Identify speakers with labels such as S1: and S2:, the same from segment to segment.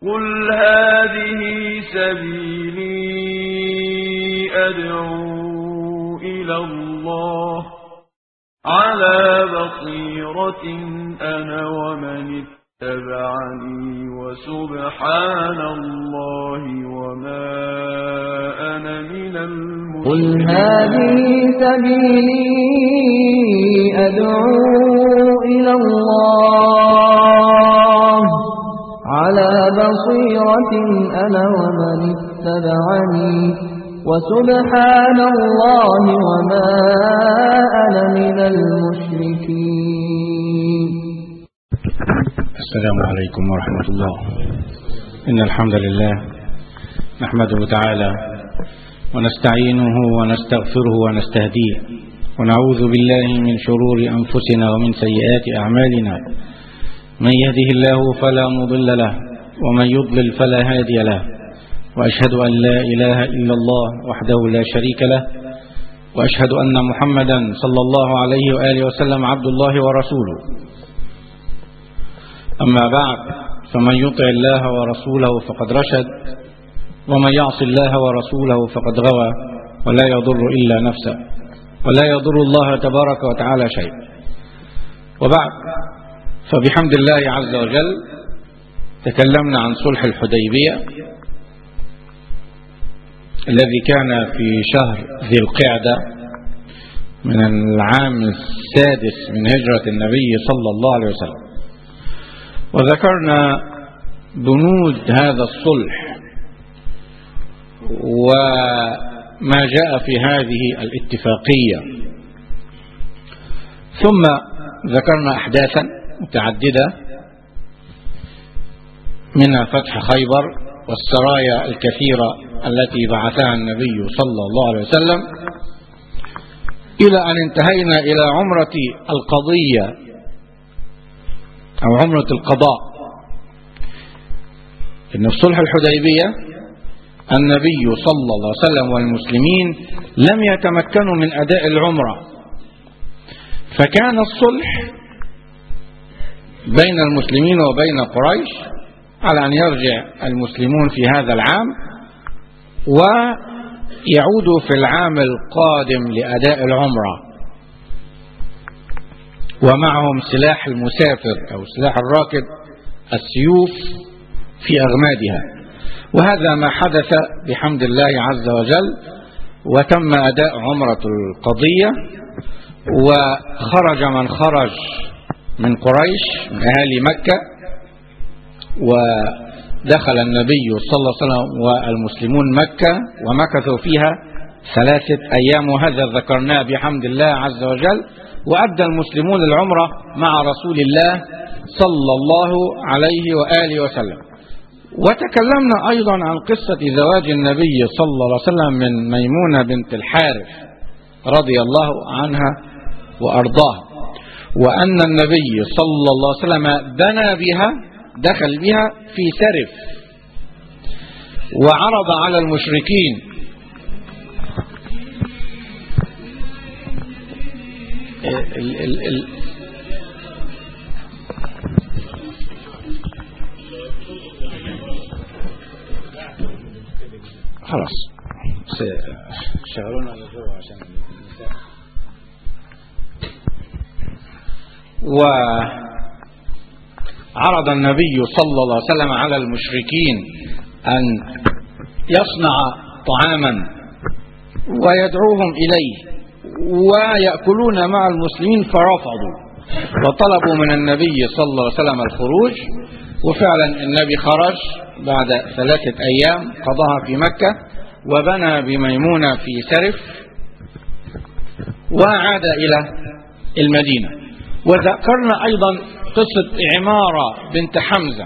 S1: قل هذه سبيلي أدعو إلى الله على بصيرة أنا ومن اتبعني وسبحان الله وما أنا من
S2: قل
S1: المشركين
S2: هذه سبيلي أدعو إلى الله على بصيرة أنا ومن اتبعني وسبحان الله وما أنا من المشركين
S3: السلام عليكم ورحمة الله إن الحمد لله نحمده تعالى ونستعينه ونستغفره ونستهديه ونعوذ بالله من شرور أنفسنا ومن سيئات أعمالنا من يهده الله فلا مضل له ومن يضلل فلا هادي له وأشهد أن لا إله إلا الله وحده لا شريك له وأشهد أن محمدا صلى الله عليه وآله وسلم عبد الله ورسوله أما بعد فمن يطع الله ورسوله فقد رشد ومن يعص الله ورسوله فقد غوى ولا يضر إلا نفسه ولا يضر الله تبارك وتعالى شيء وبعد فبحمد الله عز وجل تكلمنا عن صلح الحديبية الذي كان في شهر ذي القعدة من العام السادس من هجرة النبي صلى الله عليه وسلم وذكرنا بنود هذا الصلح وما جاء في هذه الاتفاقية ثم ذكرنا أحداثا متعددة منها فتح خيبر والسرايا الكثيرة التي بعثها النبي صلى الله عليه وسلم إلى أن انتهينا إلى عمرة القضية أو عمرة القضاء إن في صلح الحديبية النبي صلى الله عليه وسلم والمسلمين لم يتمكنوا من أداء العمرة فكان الصلح بين المسلمين وبين قريش على أن يرجع المسلمون في هذا العام ويعودوا في العام القادم لأداء العمرة ومعهم سلاح المسافر أو سلاح الراكب السيوف في أغمادها وهذا ما حدث بحمد الله عز وجل وتم أداء عمرة القضية وخرج من خرج من قريش من أهالي مكة ودخل النبي صلى الله عليه وسلم والمسلمون مكة ومكثوا فيها ثلاثة أيام وهذا ذكرناه بحمد الله عز وجل وأدى المسلمون العمرة مع رسول الله صلى الله عليه وآله وسلم وتكلمنا أيضا عن قصة زواج النبي صلى الله عليه وسلم من ميمونة بنت الحارث رضي الله عنها وأرضاها وأن النبي صلى الله عليه وسلم بنى بها دخل بها في سرف وعرض على المشركين ال ال ال خلاص شغلونا جوا عشان النساء وعرض النبي صلى الله عليه وسلم على المشركين أن يصنع طعاما ويدعوهم إليه ويأكلون مع المسلمين فرفضوا وطلبوا من النبي صلى الله عليه وسلم الخروج وفعلا النبي خرج بعد ثلاثة أيام قضاها في مكة وبنى بميمونة في سرف وعاد إلى المدينة وذكرنا أيضا قصة عمارة بنت حمزة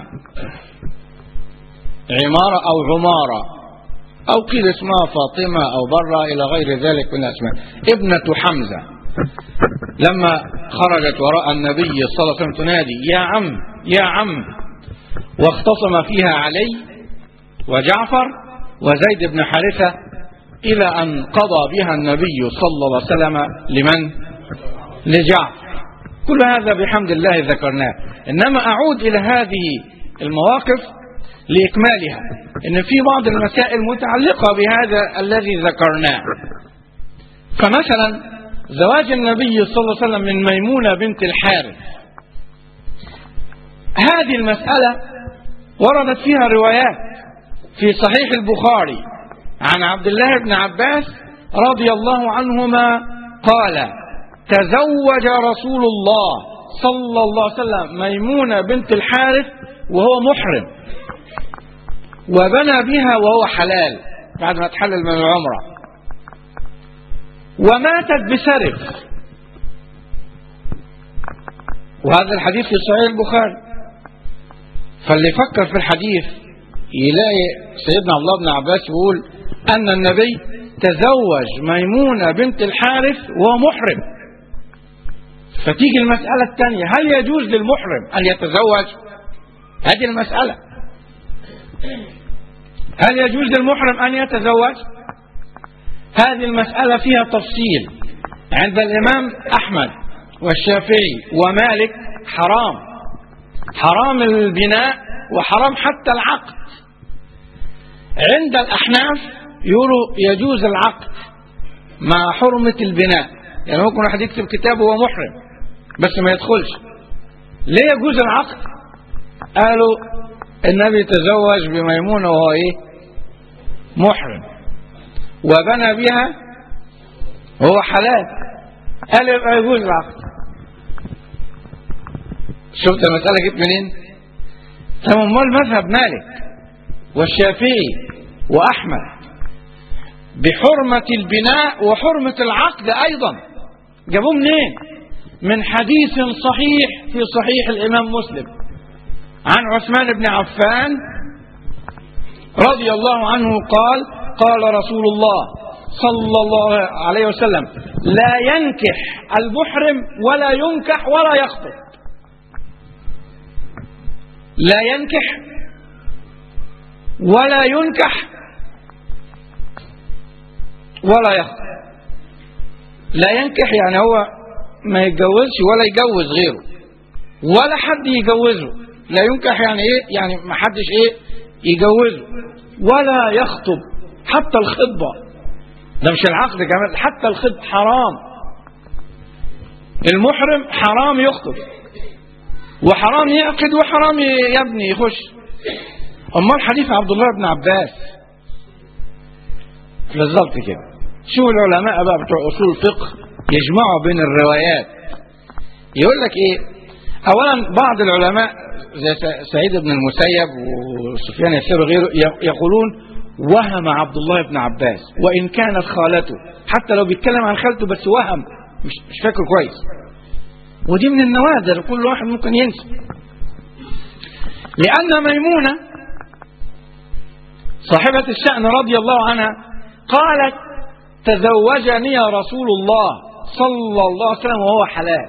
S3: عمارة أو عمارة أو قيل اسمها فاطمة أو برة إلى غير ذلك من الأسماء ابنة حمزة لما خرجت وراء النبي صلى الله عليه وسلم تنادي يا عم يا عم واختصم فيها علي وجعفر وزيد بن حارثة إلى أن قضى بها النبي صلى الله عليه وسلم لمن؟ لجعفر كل هذا بحمد الله ذكرناه إنما أعود إلى هذه المواقف لإكمالها إن في بعض المسائل متعلقة بهذا الذي ذكرناه فمثلا زواج النبي صلى الله عليه وسلم من ميمونة بنت الحارث هذه المسألة وردت فيها روايات في صحيح البخاري عن عبد الله بن عباس رضي الله عنهما قال تزوج رسول الله صلى الله عليه وسلم ميمونة بنت الحارث وهو محرم وبنى بها وهو حلال بعد ما تحلل من العمرة وماتت بسرف وهذا الحديث في صحيح البخاري فاللي يفكر في الحديث يلاقي سيدنا عبد الله بن عباس يقول أن النبي تزوج ميمونة بنت الحارث وهو محرم فتيجي المسألة الثانية هل يجوز للمحرم أن يتزوج هذه المسألة هل يجوز للمحرم أن يتزوج هذه المسألة فيها تفصيل عند الإمام أحمد والشافعي ومالك حرام حرام البناء وحرام حتى العقد عند الأحناف يقولوا يجوز العقد مع حرمة البناء يعني ممكن واحد يكتب كتاب وهو محرم بس ما يدخلش ليه يجوز العقد قالوا النبي تزوج بميمونة وهو ايه محرم وبنى بها وهو حلال قال يبقى يجوز العقد شفت المسألة جت منين طب امال مذهب مالك والشافعي وأحمد بحرمة البناء وحرمة العقد أيضا جابوه منين من حديث صحيح في صحيح الإمام مسلم عن عثمان بن عفان رضي الله عنه قال قال رسول الله صلى الله عليه وسلم لا ينكح المحرم ولا ينكح ولا يخطب لا ينكح ولا ينكح ولا يخطب لا ينكح يعني هو ما يتجوزش ولا يجوز غيره ولا حد يجوزه لا ينكح يعني ايه يعني ما حدش ايه يجوزه ولا يخطب حتى الخطبه ده مش العقد كمان حتى الخطب حرام المحرم حرام يخطب وحرام يعقد وحرام يبني يخش امال حديث عبد الله بن عباس بالظبط كده شوف العلماء بقى بتوع اصول الفقه يجمعوا بين الروايات يقول لك ايه اولا بعض العلماء زي سعيد بن المسيب وسفيان الثوري وغيره يقولون وهم عبد الله بن عباس وان كانت خالته حتى لو بيتكلم عن خالته بس وهم مش مش فاكر كويس ودي من النوادر كل واحد ممكن ينسى لان ميمونه صاحبه الشان رضي الله عنها قالت تزوجني رسول الله صلى الله عليه وسلم وهو حلال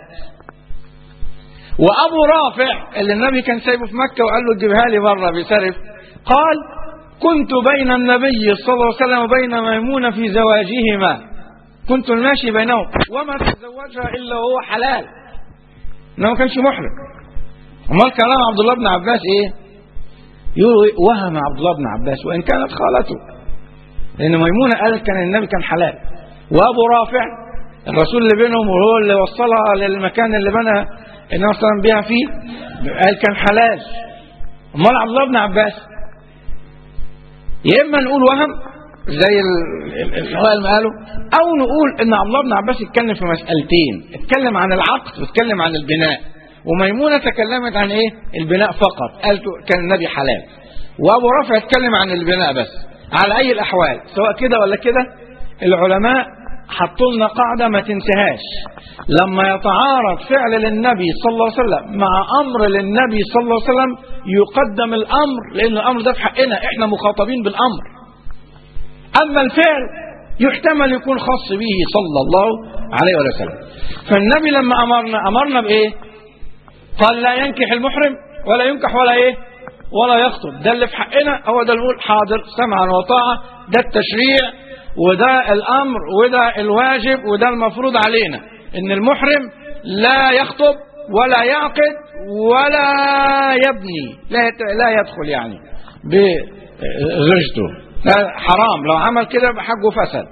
S3: وابو رافع اللي النبي كان سايبه في مكه وقال له جيبها لي مره بسرف قال كنت بين النبي صلى الله عليه وسلم وبين ميمونه في زواجهما كنت الماشي بينهم وما تزوجها الا وهو حلال انه ما كانش محرم امال كلام عبد الله بن عباس ايه يقول وهم عبد الله بن عباس وان كانت خالته لان ميمونه قالت كان النبي كان حلال وابو رافع الرسول اللي بينهم وهو اللي وصلها للمكان اللي بنى النبي صلى الله عليه وسلم بها فيه قال كان حلال امال عبد الله بن عباس يا اما نقول وهم زي الاوائل ما قالوا او نقول ان عبد الله بن عباس اتكلم في مسالتين اتكلم عن العقد واتكلم عن البناء وميمونه تكلمت عن ايه البناء فقط قالت كان النبي حلال وابو رافع اتكلم عن البناء بس على اي الاحوال سواء كده ولا كده العلماء حطوا لنا قاعده ما تنساهاش لما يتعارض فعل للنبي صلى الله عليه وسلم مع امر للنبي صلى الله عليه وسلم يقدم الامر لان الامر ده في حقنا احنا مخاطبين بالامر اما الفعل يحتمل يكون خاص به صلى الله عليه وسلم فالنبي لما امرنا امرنا بايه قال لا ينكح المحرم ولا ينكح ولا ايه ولا يخطب ده اللي في حقنا هو ده نقول حاضر سمعا وطاعة ده التشريع وده الأمر وده الواجب وده المفروض علينا إن المحرم لا يخطب ولا يعقد ولا يبني لا لا يدخل يعني بزوجته لا حرام لو عمل كده يبقى حقه فسد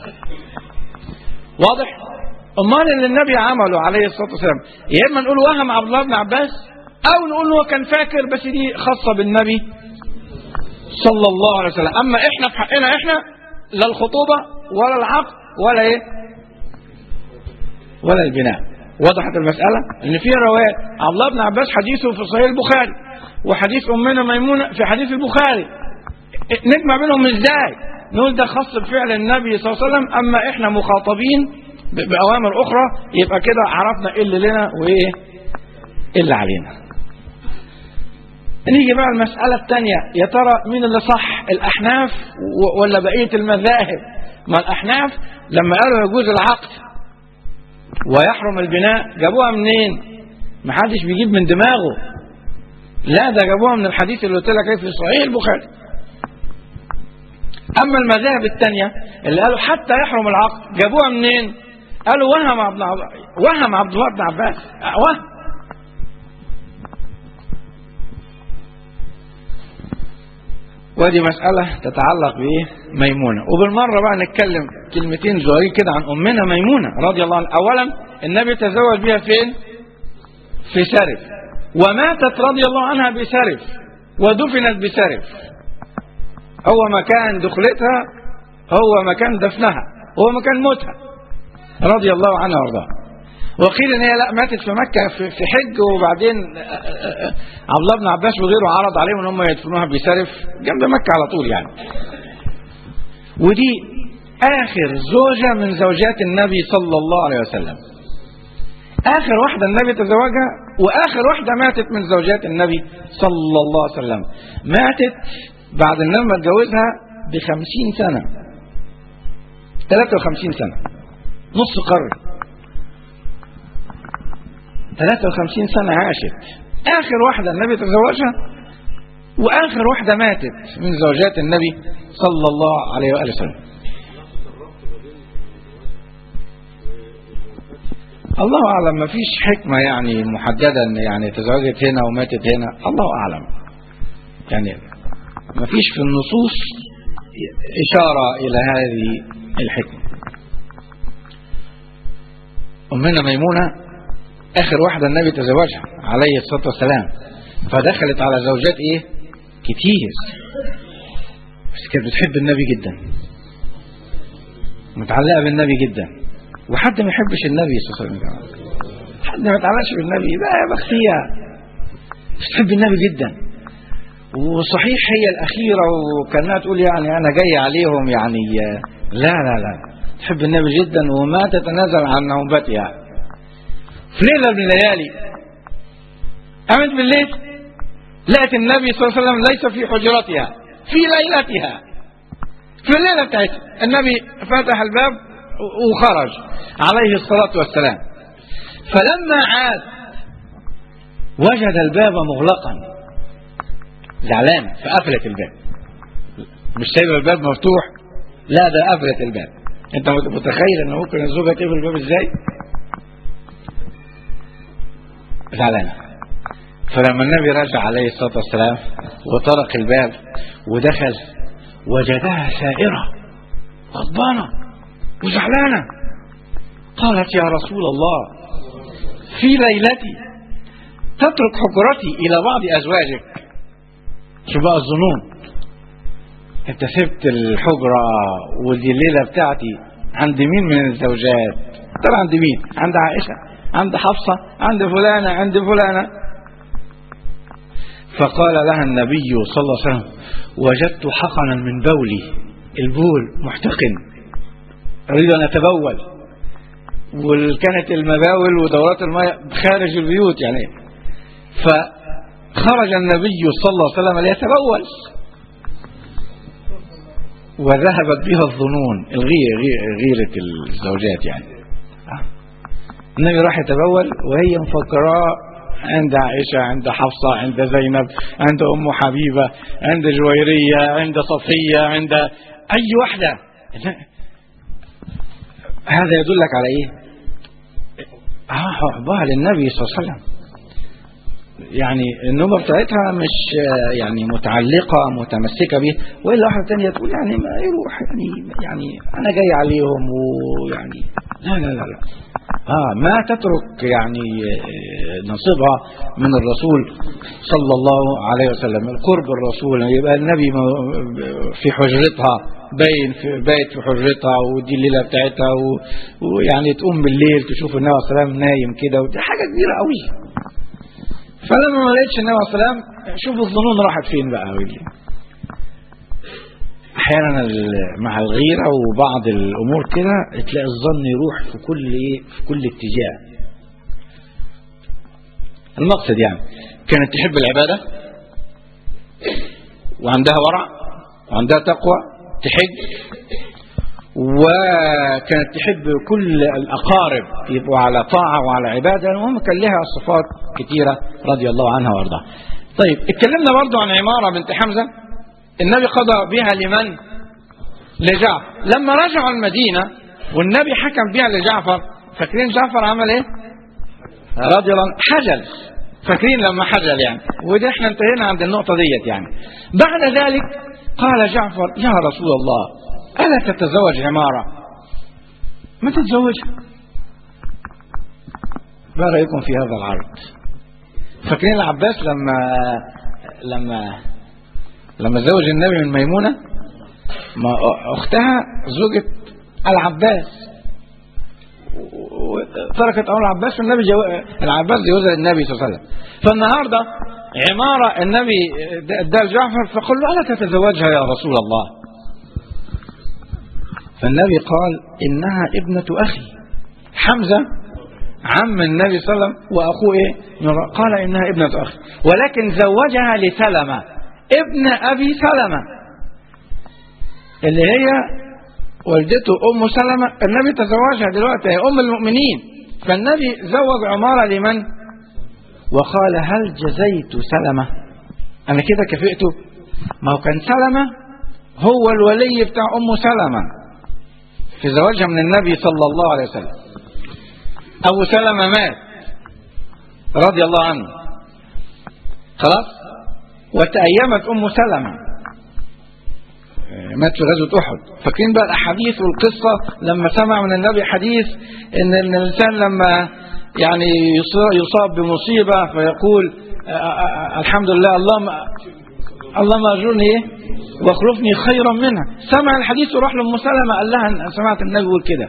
S3: واضح امال اللي النبي عمله عليه الصلاه والسلام يا اما نقول وهم عبد الله بن عباس او نقول هو كان فاكر بس دي خاصه بالنبي صلى الله عليه وسلم اما احنا في حقنا احنا لا الخطوبه ولا العقد ولا ايه ولا البناء وضحت المساله ان في روايات عبد الله بن عباس حديثه في صحيح البخاري وحديث امنا ميمونه في حديث البخاري نجمع بينهم ازاي نقول ده خاص بفعل النبي صلى الله عليه وسلم اما احنا مخاطبين ب- باوامر اخرى يبقى كده عرفنا ايه اللي لنا وايه اللي علينا نيجي بقى المسألة الثانية يا ترى مين اللي صح الأحناف و- ولا بقية المذاهب ما الأحناف لما قالوا يجوز العقد ويحرم البناء جابوها منين ما حدش بيجيب من دماغه لا ده جابوها من الحديث اللي قلت لك عليه في صحيح البخاري أما المذاهب الثانية اللي قالوا حتى يحرم العقد جابوها منين قالوا وهم عبد وهم عبد الله بن عباس وهم ودي مسألة تتعلق بإيه؟ ميمونة وبالمرة بقى نتكلم كلمتين صغيرين كده عن أمنا ميمونة رضي الله عنها أولا النبي تزوج بها فين؟ في سرف وماتت رضي الله عنها بسرف ودفنت بسرف هو مكان دخلتها هو مكان دفنها هو مكان موتها رضي الله عنها وارضاها وقيل ان هي لا ماتت في مكه في في حج وبعدين عبد الله بن عباس وغيره عرض عليهم ان هم يدفنوها بسرف جنب مكه على طول يعني. ودي اخر زوجه من زوجات النبي صلى الله عليه وسلم. اخر واحده النبي تزوجها واخر واحده ماتت من زوجات النبي صلى الله عليه وسلم. ماتت بعد النبي ما اتجوزها ب 50 سنه. 53 سنه. نص قرن. 53 سنة عاشت آخر واحدة النبي تزوجها وآخر واحدة ماتت من زوجات النبي صلى الله عليه وآله وسلم الله أعلم ما فيش حكمة يعني محددة أن يعني تزوجت هنا وماتت هنا الله أعلم يعني ما فيش في النصوص إشارة إلى هذه الحكمة أمنا ميمونة اخر واحده النبي تزوجها عليه الصلاه والسلام فدخلت على زوجات ايه كتير بس كانت بتحب النبي جدا متعلقه بالنبي جدا وحد ما يحبش النبي صلى الله عليه وسلم حد ما يتعلقش بالنبي لا يا بختيها بس تحب النبي جدا وصحيح هي الاخيره وكانها تقول يعني انا جاي عليهم يعني لا لا لا تحب النبي جدا وما تتنازل عن نوبتها في ليلة من الليالي قامت بالليل لقت النبي صلى الله عليه وسلم ليس في حجرتها في ليلتها في الليلة بتاعتها النبي فتح الباب وخرج عليه الصلاة والسلام فلما عاد وجد الباب مغلقا زعلان فقفلت الباب مش سايبه الباب مفتوح لا ده قفلت الباب انت متخيل ان ممكن الزوجه تقفل الباب ازاي زعلانة فلما النبي رجع عليه الصلاة والسلام وطرق الباب ودخل وجدها سائرة غضبانة وزعلانة قالت يا رسول الله في ليلتي تترك حجرتي إلى بعض أزواجك شو بقى الظنون انت سبت الحجرة ودي الليلة بتاعتي عند مين من الزوجات طبعا عند مين عند عائشة عند حفصة عند فلانة عند فلانة فقال لها النبي صلى الله عليه وسلم وجدت حقنا من بولي البول محتقن أريد أن أتبول وكانت المباول ودورات الماء خارج البيوت يعني فخرج النبي صلى الله عليه وسلم ليتبول وذهبت بها الظنون الغيرة غيرة الزوجات يعني النبي راح يتبول وهي مفكراه عند عائشة عند حفصة عند زينب عند أم حبيبة عند جويرية عند صفية عند أي واحدة هذا يدلك على إيه؟ آه حبها للنبي صلى الله عليه وسلم يعني النوبة بتاعتها مش آه، يعني متعلقة متمسكة به وإلا واحدة تانية تقول يعني ما يروح يعني يعني أنا جاي عليهم ويعني لا لا لا لا آه ما تترك يعني آه، نصيبها من الرسول صلى الله عليه وسلم القرب الرسول يبقى النبي م- في حجرتها باين في بايت في حجرتها ودي الليله بتاعتها و- ويعني تقوم بالليل تشوف النبي عليه الصلاه والسلام نايم كده ودي حاجه كبيره قوي فلما ما لقيتش النبي عليه الصلاه والسلام شوف الظنون راحت فين بقى ولي. احيانا ال- مع الغيره وبعض الامور كده تلاقي الظن يروح في كل ايه في كل اتجاه المقصد يعني كانت تحب العباده وعندها ورع وعندها تقوى تحج وكانت تحب كل الأقارب يبقوا على طاعة وعلى عبادة المهم كان لها صفات كثيرة رضي الله عنها وارضاها طيب اتكلمنا برضو عن عمارة بنت حمزة النبي قضى بها لمن لجعفر لما رجعوا المدينة والنبي حكم بها لجعفر فاكرين جعفر عمل ايه رضي الله عنه حجل فاكرين لما حجل يعني وده احنا انتهينا عند النقطة ديت يعني بعد ذلك قال جعفر يا رسول الله ألا تتزوج عمارة ما تتزوجها ما رأيكم في هذا العرض فاكرين العباس لما لما لما زوج النبي من ميمونة ما أختها زوجة العباس تركت أمر العباس والنبي جو... العباس جوزها للنبي صلى الله عليه وسلم فالنهاردة عمارة النبي ادى لجعفر فقل له ألا تتزوجها يا رسول الله فالنبي قال إنها ابنة أخي حمزة عم النبي صلى الله عليه وسلم وأخوه إيه قال إنها ابنة أخي ولكن زوجها لسلمة ابن أبي سلمة اللي هي والدته أم سلمة النبي تزوجها دلوقتي هي أم المؤمنين فالنبي زوج عمارة لمن وقال هل جزيت سلمة أنا كده كفئته ما هو كان سلمة هو الولي بتاع أم سلمة في زواجها من النبي صلى الله عليه وسلم أبو سلمة مات رضي الله عنه خلاص وتأيمت أم سلمة مات في غزوة أحد فاكرين بقى الأحاديث والقصة لما سمع من النبي حديث إن إن الإنسان لما يعني يصاب بمصيبة فيقول الحمد لله اللهم اللهم أجرني إيه واخلفني خيرا منها سمع الحديث وراح لأم سلمة قال لها أنا سمعت النبي يقول كده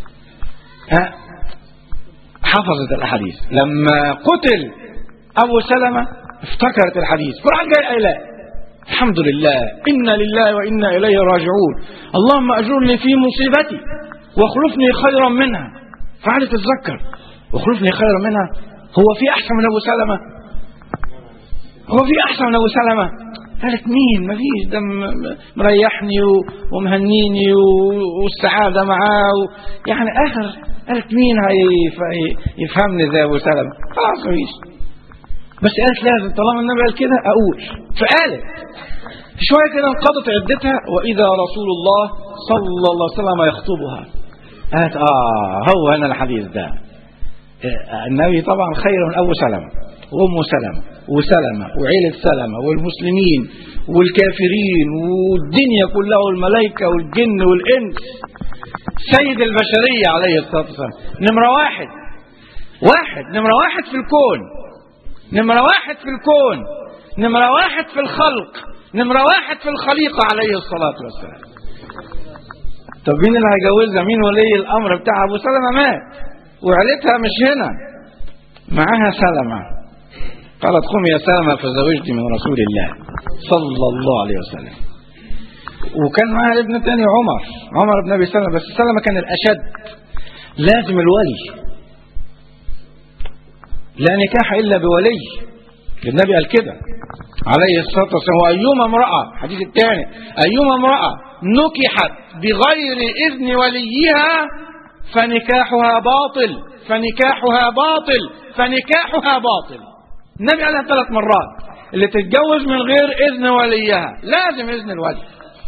S3: حفظت الأحاديث لما قتل أبو سلمة افتكرت الحديث فراح جاي قايله الحمد لله إنا لله وإنا إليه راجعون اللهم أجرني في مصيبتي واخلفني خيرا منها فعلت تتذكر واخلفني خيرا منها هو في أحسن من أبو سلمة هو في أحسن من أبو سلمة قالت مين مفيش ده مريحني ومهنيني والسعادة معاه يعني آخر قالت مين يفهمني زي أبو سلمة خلاص مفيش بس قالت لازم طالما النبي قال كده أقول فقالت شوية كده انقضت عدتها وإذا رسول الله صلى الله عليه وسلم يخطبها قالت آه هو هنا الحديث ده النبي طبعا خير من أبو سلمة وأم سلمة وسلمة وعيلة سلمة والمسلمين والكافرين والدنيا كلها والملائكة والجن والإنس سيد البشرية عليه الصلاة والسلام نمرة واحد واحد نمرة واحد في الكون نمرة واحد في الكون نمرة واحد في الخلق نمرة واحد في الخليقة عليه الصلاة والسلام طب مين اللي هيجوزها مين ولي الأمر بتاع أبو سلمة مات وعيلتها مش هنا معاها سلمة قالت قم يا سلمة فزوجتي من رسول الله صلى الله عليه وسلم وكان معاها ابن تاني عمر عمر بن ابي سلمة بس سلمة كان الاشد لازم الولي لا نكاح الا بولي النبي قال كده عليه الصلاة والسلام وأيما امرأة حديث الثاني أيما امرأة نكحت بغير إذن وليها فنكاحها باطل فنكاحها باطل فنكاحها باطل النبي قالها ثلاث مرات اللي تتجوز من غير اذن وليها لازم اذن الولي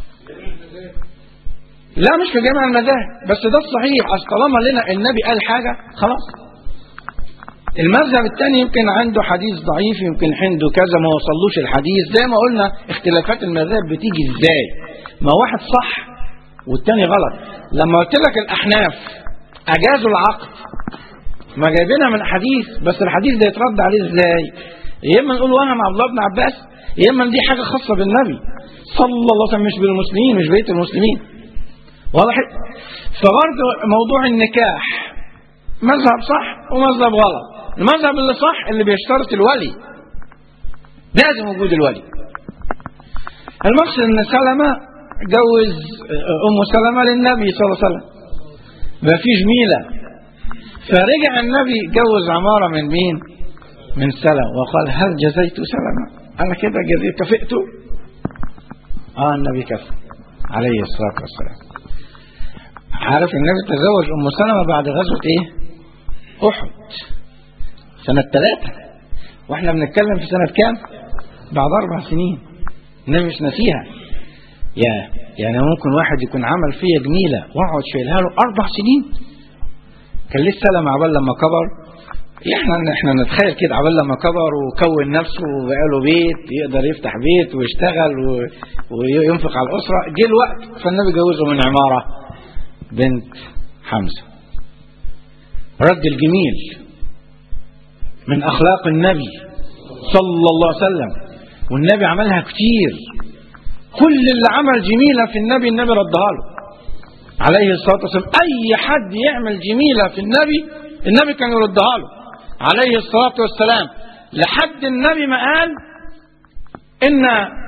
S3: لا مش في جميع المذاهب بس ده الصحيح اصل طالما لنا النبي قال حاجه خلاص المذهب الثاني يمكن عنده حديث ضعيف يمكن عنده كذا ما وصلوش الحديث زي ما قلنا اختلافات المذاهب بتيجي ازاي ما واحد صح والتاني غلط لما قلت لك الاحناف اجازوا العقد ما جايبينها من حديث بس الحديث ده يترد عليه ازاي يا اما نقول وهم عبد الله بن عباس يا اما دي حاجه خاصه بالنبي صلى الله عليه وسلم مش بالمسلمين مش بقيه المسلمين واضح فبرضه موضوع النكاح مذهب صح ومذهب غلط المذهب اللي صح اللي بيشترط الولي لازم وجود الولي المقصد ان سلمة جوز ام سلمة للنبي صلى الله عليه وسلم ما فيش ميلة فرجع النبي جوز عمارة من مين من سلمة وقال هل جزيت سلمة انا كده جزيت كفئته اه النبي كفى عليه الصلاة والسلام عارف النبي تزوج ام سلمة بعد غزوة ايه احد سنة ثلاثة واحنا بنتكلم في سنة كام بعد اربع سنين النبي مش ناسيها يا يعني ممكن واحد يكون عمل فيا جميلة واقعد شايلها له اربع سنين كان لسه سلم عبال لما كبر احنا احنا نتخيل كده عبال لما كبر وكون نفسه وبقى له بيت يقدر يفتح بيت ويشتغل و... وينفق على الاسره جه الوقت فالنبي جوزه من عماره بنت حمزه راجل جميل من اخلاق النبي صلى الله عليه وسلم والنبي عملها كتير كل اللي عمل جميله في النبي النبي ردها له عليه الصلاه والسلام اي حد يعمل جميله في النبي النبي كان يردها له عليه الصلاه والسلام لحد النبي ما قال ان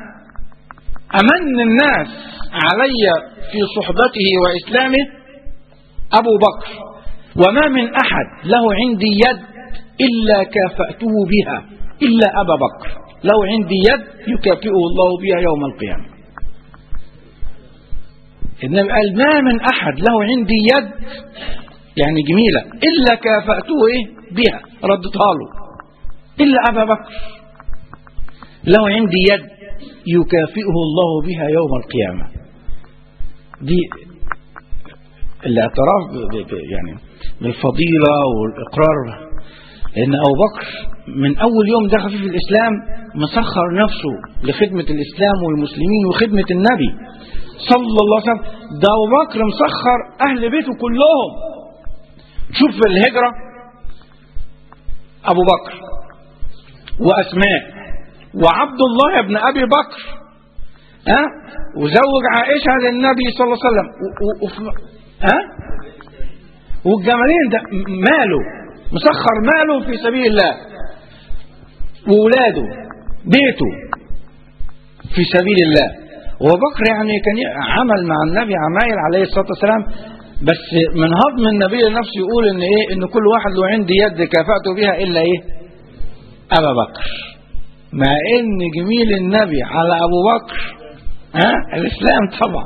S3: امن الناس علي في صحبته واسلامه ابو بكر وما من احد له عندي يد الا كافاته بها الا ابا بكر له عندي يد يكافئه الله بها يوم القيامه النبي قال ما من احد له عندي يد يعني جميله الا كافاته ايه بها ردتها له الا ابا بكر له عندي يد يكافئه الله بها يوم القيامه دي الاعتراف يعني بالفضيله والاقرار لأن أبو بكر من أول يوم دخل في الإسلام مسخر نفسه لخدمة الإسلام والمسلمين وخدمة النبي صلى الله عليه وسلم ده أبو بكر مسخر أهل بيته كلهم شوف في الهجرة أبو بكر وأسماء وعبد الله بن أبي بكر ها أه؟ وزوج عائشة للنبي صلى الله عليه وسلم ها أه؟ والجمالين ده ماله مسخر ماله في سبيل الله وولاده بيته في سبيل الله وبكر يعني كان عمل مع النبي عمايل عليه الصلاه والسلام بس من هضم النبي لنفسه يقول ان ايه ان كل واحد له عندي يد كافأته بها الا ايه ابا بكر مع ان جميل النبي على ابو بكر ها الاسلام طبعا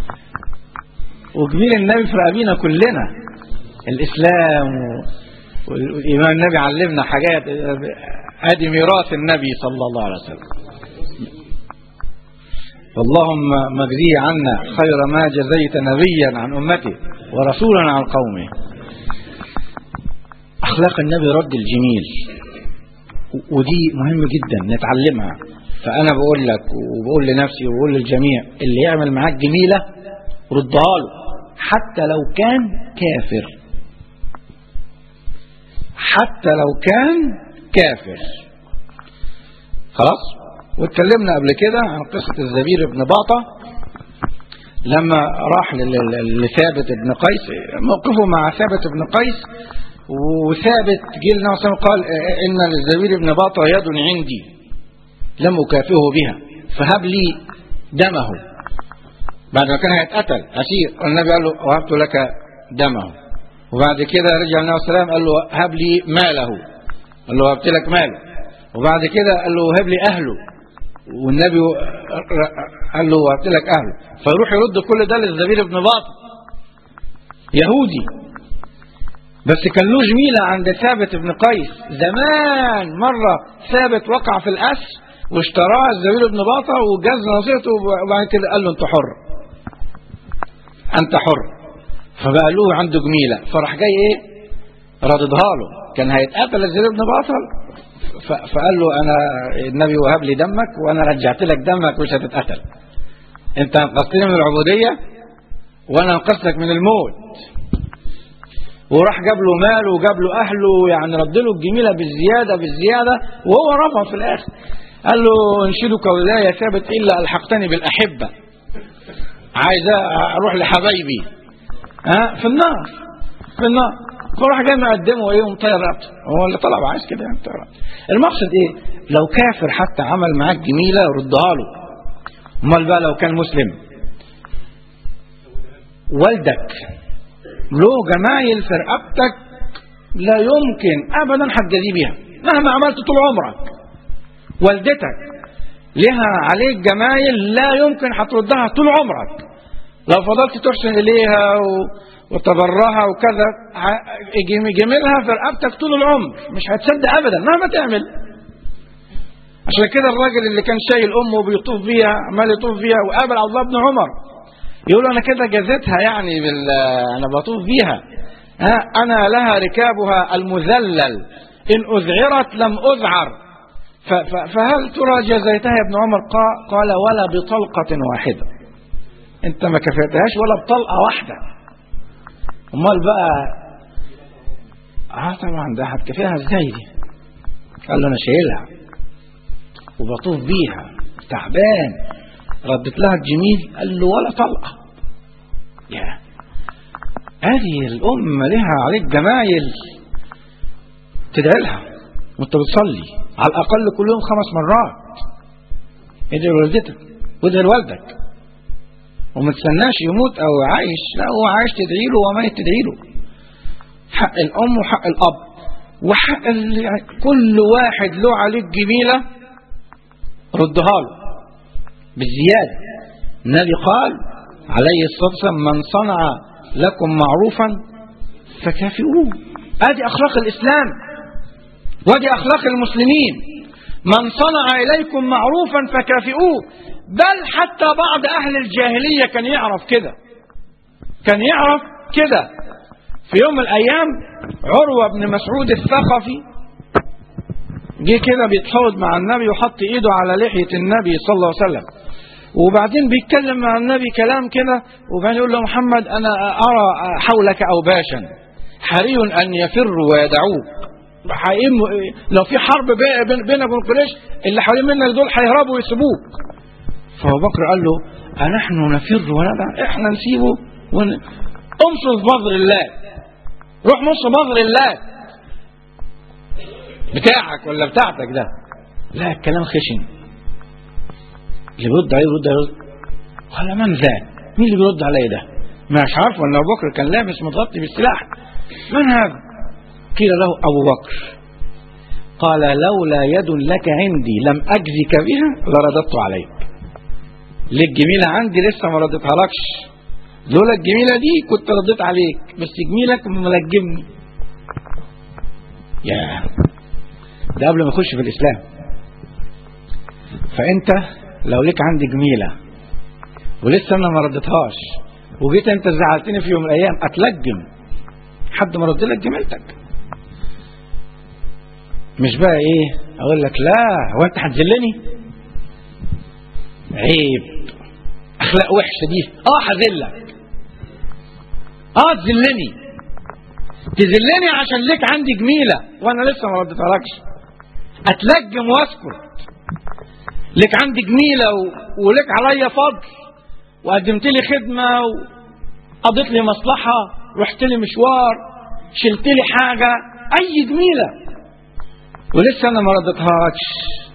S3: وجميل النبي في رقابينا كلنا الاسلام والإمام النبي علمنا حاجات ادي ميراث النبي صلى الله عليه وسلم اللهم مجزي عنا خير ما جزيت نبيا عن امته ورسولا عن قومه اخلاق النبي رد الجميل ودي مهم جدا نتعلمها فانا بقول لك وبقول لنفسي وبقول للجميع اللي يعمل معاك جميله ردها له حتى لو كان كافر حتى لو كان كافر خلاص واتكلمنا قبل كده عن قصة الزبير بن باطة لما راح لثابت بن قيس موقفه مع ثابت بن قيس وثابت جه لنا قال ان للزبير بن باطة يد عندي لم اكافئه بها فهب لي دمه بعد ما كان هيتقتل اسير النبي قال له وهبت لك دمه وبعد كده رجع النبي صلى الله عليه وسلم قال له هب لي ماله قال له هبت لك ماله وبعد كده قال له هب لي اهله والنبي قال له هبت لك اهله فيروح يرد كل ده للزبير بن باطل يهودي بس كان له جميلة عند ثابت بن قيس زمان مرة ثابت وقع في الأسر واشتراه الزبير بن باطة وجاز نصيحته وبعد كده قال له أنت حر أنت حر فبقى له عنده جميلة فراح جاي ايه رددها له كان هيتقتل الزبير بن بطل ف- فقال له انا النبي وهب لي دمك وانا رجعت لك دمك مش هتتقتل انت انقذتني من العبوديه وانا انقذتك من الموت وراح جاب له ماله وجاب له اهله يعني رد له الجميله بالزياده بالزياده وهو رفض في الاخر قال له انشدك ولا يا ثابت الا الحقتني بالاحبه عايز اروح لحبايبي ها في النار في النار فراح جاي مقدمه ايه ومطير رقبته هو اللي طلب عايز كده يعني مطير رقبته. المقصد ايه لو كافر حتى عمل معاك جميله ردها له امال بقى لو كان مسلم والدك له جمايل في رقبتك لا يمكن ابدا هتجازيه بيها مهما عملت طول عمرك والدتك لها عليك جمايل لا يمكن هتردها طول عمرك لو فضلت تحسن اليها و... وتبرها وكذا ع- جم- جميلها في رقبتك طول العمر مش هتصدق ابدا مهما تعمل عشان كده الراجل اللي كان شايل امه وبيطوف بيها عمال يطوف بيها وقابل عبد الله بن عمر يقول انا كده جزيتها يعني بال انا بطوف بيها ها انا لها ركابها المذلل ان اذعرت لم اذعر ف- ف- فهل ترى جزيتها يا ابن عمر قا- قال ولا بطلقة واحدة انت ما كفيتهاش ولا بطلقة واحدة امال بقى اه طبعا ده هتكفيها ازاي دي قال له انا شايلها وبطوف بيها تعبان ردت لها الجميل قال له ولا طلقة يا هذه الأم لها عليك جمايل تدعي لها وانت بتصلي على الأقل كل يوم خمس مرات ادعي لوالدتك وادعي لوالدك وما تستناش يموت أو عايش لا هو عايش تدعي له وميت تدعي له حق الأم وحق الأب وحق ال- كل واحد له عليك جميلة ردها له بالزيادة النبي قال عليه الصلاة والسلام من صنع لكم معروفا فكافئوه ادي اخلاق الاسلام وادي اخلاق المسلمين من صنع اليكم معروفا فكافئوه بل حتى بعض اهل الجاهلية كان يعرف كده كان يعرف كده في يوم من الايام عروة بن مسعود الثقفي جه كده بيتحوض مع النبي وحط ايده على لحية النبي صلى الله عليه وسلم وبعدين بيتكلم مع النبي كلام كده وبعدين يقول له محمد انا ارى حولك اوباشا حري ان يفروا ويدعوك حقيقي لو في حرب بي- بين- بينك وبين قريش اللي حوالين منك دول هيهربوا ويسيبوك فابو بكر قال له أنحن نفر وندع احنا نسيبه ون... امصر بغر الله روح مص بغر الله بتاعك ولا بتاعتك ده لا الكلام خشن اللي بيرد عليه بيرد عليه قال من ذاك مين اللي بيرد عليه ده مش عارف ان ابو بكر كان لابس متغطي بالسلاح من هذا قيل له ابو بكر قال لولا يد لك عندي لم اجزك بها لرددت عليك ليك جميله عندي لسه ما رديتها لكش لولا الجميله دي كنت رديت عليك بس جميلك ملجمني يا ده قبل ما يخش في الاسلام فانت لو ليك عندي جميله ولسه انا ما رديتهاش وجيت انت زعلتني في يوم من الايام اتلجم حد ما رد لك جميلتك مش بقى ايه اقول لك لا هو انت هتذلني عيب اخلاق وحشه دي اه هذلك اه تذلني تذلني عشان ليك عندي جميله وانا لسه ما رديتهالكش اتلجم واسكت لك عندي جميله و... ولك عليا فضل وقدمت لي خدمه وقضيت لي مصلحه رحت لي مشوار شلت لي حاجه اي جميله ولسه انا ما رديتهاش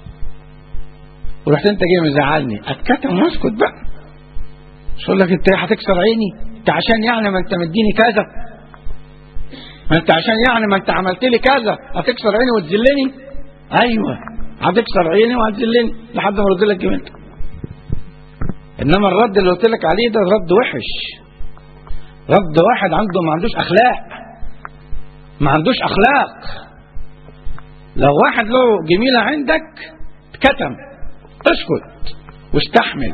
S3: ورحت انت جاي مزعلني اتكتم واسكت بقى مش اقول لك انت هتكسر عيني انت عشان يعني ما انت مديني كذا ما انت عشان يعني ما انت عملت لي كذا هتكسر عيني وتذلني ايوه هتكسر عيني وهتذلني لحد ما ارد لك جميلتك انما الرد اللي قلت لك عليه ده رد وحش رد واحد عنده ما عندوش اخلاق ما عندوش اخلاق لو واحد له جميله عندك كتم اسكت واستحمل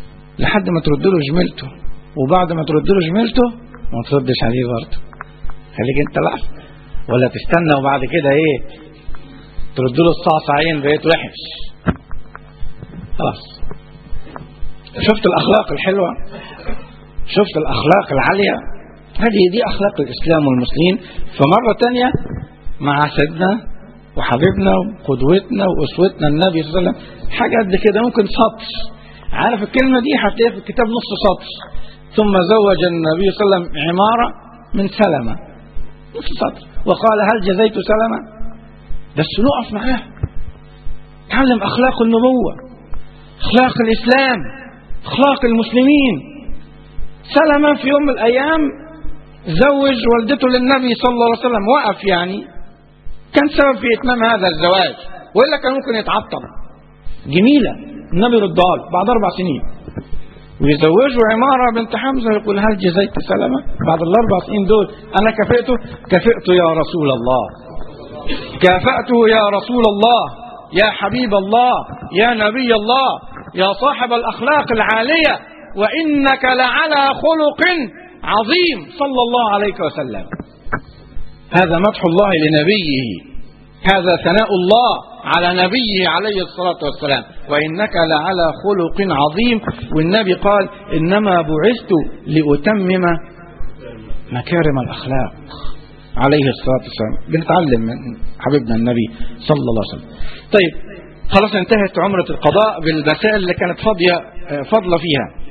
S3: لحد ما ترد له جميلته وبعد ما ترد له جميلته ما تردش عليه برضه خليك انت لحظة ولا تستنى وبعد كده ايه ترد له الصعصعين بقيت وحش خلاص شفت الاخلاق الحلوه شفت الاخلاق العاليه هذه دي اخلاق الاسلام والمسلمين فمره تانية مع سيدنا وحبيبنا وقدوتنا واسوتنا النبي صلى الله عليه وسلم حاجه قد كده ممكن سطر عارف الكلمه دي هتلاقيها في الكتاب نص سطر ثم زوج النبي صلى الله عليه وسلم عماره من سلمه نص سطر وقال هل جزيت سلمه بس نقف معاه تعلم اخلاق النبوه اخلاق الاسلام اخلاق المسلمين سلمة في يوم من الايام زوج والدته للنبي صلى الله عليه وسلم وقف يعني كان سبب في اتمام هذا الزواج والا كان ممكن يتعطل جميله النبي ردها له بعد اربع سنين ويزوجوا عمارة بنت حمزة يقول هل جزيت سلمة بعد الأربع سنين دول أنا كفئته كفئته يا رسول الله كافأته يا رسول الله يا حبيب الله يا نبي الله يا صاحب الأخلاق العالية وإنك لعلى خلق عظيم صلى الله عليه وسلم هذا مدح الله لنبيه هذا ثناء الله على نبيه عليه الصلاة والسلام وإنك لعلى خلق عظيم والنبي قال إنما بعثت لأتمم مكارم الأخلاق عليه الصلاة والسلام بنتعلم من حبيبنا النبي صلى الله عليه وسلم طيب خلاص انتهت عمرة القضاء بالمسائل اللي كانت فاضية فاضلة فيها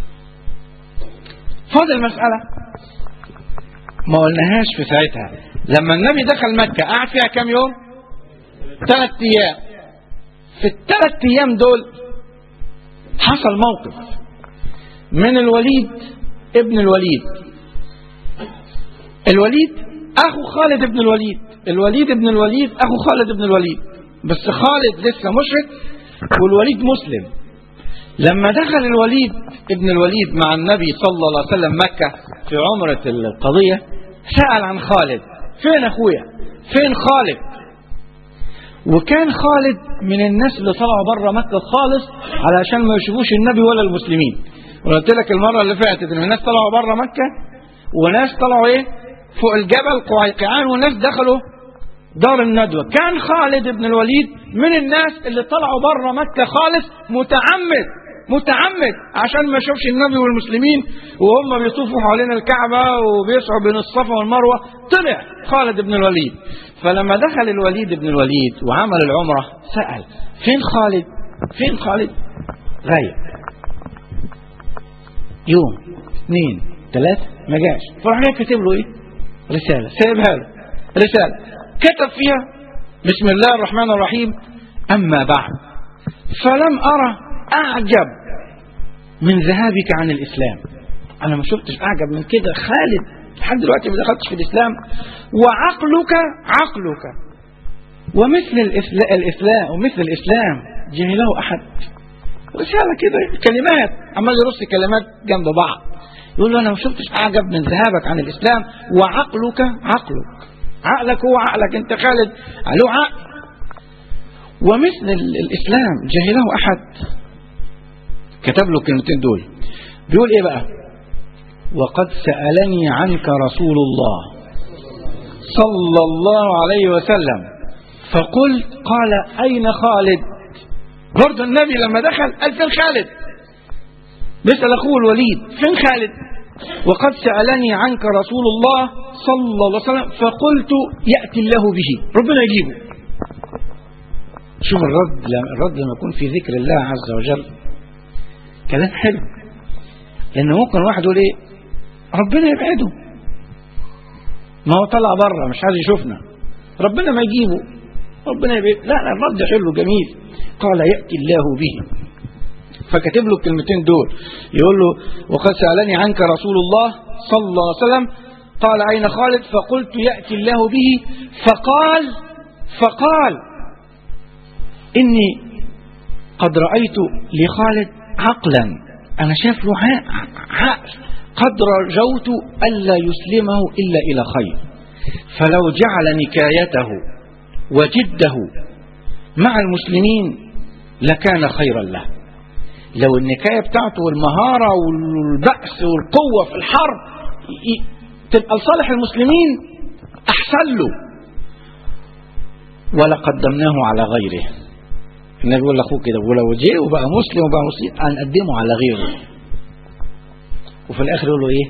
S3: فاضل مسألة ما قلناهاش في ساعتها لما النبي دخل مكة قعد فيها كام يوم ثلاث ايام في الثلاث ايام دول حصل موقف من الوليد ابن الوليد الوليد اخو خالد بن الوليد الوليد بن الوليد اخو خالد بن الوليد بس خالد لسه مشرك والوليد مسلم لما دخل الوليد ابن الوليد مع النبي صلى الله عليه وسلم مكة في عمرة القضية سأل عن خالد فين اخويا فين خالد وكان خالد من الناس اللي طلعوا بره مكة خالص علشان ما يشوفوش النبي ولا المسلمين وقلت لك المرة اللي فاتت ان الناس طلعوا بره مكة وناس طلعوا ايه فوق الجبل قعيقعان وناس دخلوا دار الندوة كان خالد بن الوليد من الناس اللي طلعوا بره مكة خالص متعمد متعمد عشان ما يشوفش النبي والمسلمين وهم بيطوفوا حوالين الكعبة وبيسعوا بين الصفا والمروة طلع خالد بن الوليد فلما دخل الوليد بن الوليد وعمل العمرة سأل فين خالد فين خالد غايب يوم اثنين ثلاثة ما جاش فراح جاي كاتب له ايه رسالة سايبها له رسالة كتب فيها بسم الله الرحمن الرحيم أما بعد فلم أرى أعجب من ذهابك عن الإسلام أنا ما شفتش أعجب من كده خالد لحد دلوقتي ما دخلتش في الإسلام وعقلك عقلك ومثل الإسلام, الإسلام ومثل الإسلام جهله أحد رسالة كده كلمات عمال يرص كلمات جنب بعض يقول له أنا ما شفتش أعجب من ذهابك عن الإسلام وعقلك عقلك عقلك هو عقلك أنت خالد له عقل ومثل الإسلام جهله أحد كتب له الكلمتين دول بيقول إيه بقى وقد سألني عنك رسول الله صلى الله عليه وسلم فقلت قال أين خالد برضه النبي لما دخل قال فين خالد بيسأل أخوه الوليد فين خالد وقد سألني عنك رسول الله صلى الله عليه وسلم فقلت يأتي الله به ربنا يجيبه شوف الرد الرد لما يكون في ذكر الله عز وجل كلام حلو لأن ممكن واحد يقول إيه ربنا يبعده ما هو طلع بره مش عايز يشوفنا ربنا ما يجيبه ربنا يبعده لا لا الرد حلو جميل قال يأتي الله به فكتب له الكلمتين دول يقول له وقد سألني عنك رسول الله صلى الله عليه وسلم قال أين خالد فقلت يأتي الله به فقال فقال إني قد رأيت لخالد عقلا أنا شايف له عقل قد رجوت ألا يسلمه إلا إلى خير فلو جعل نكايته وجده مع المسلمين لكان خيرا له لو النكاية بتاعته والمهارة والبأس والقوة في الحرب تبقى لصالح المسلمين أحسن له ولا قدمناه على غيره النبي يقول لاخوه كده ولو جه وبقى مسلم وبقى مسلم هنقدمه على غيره وفي الاخر يقول له ايه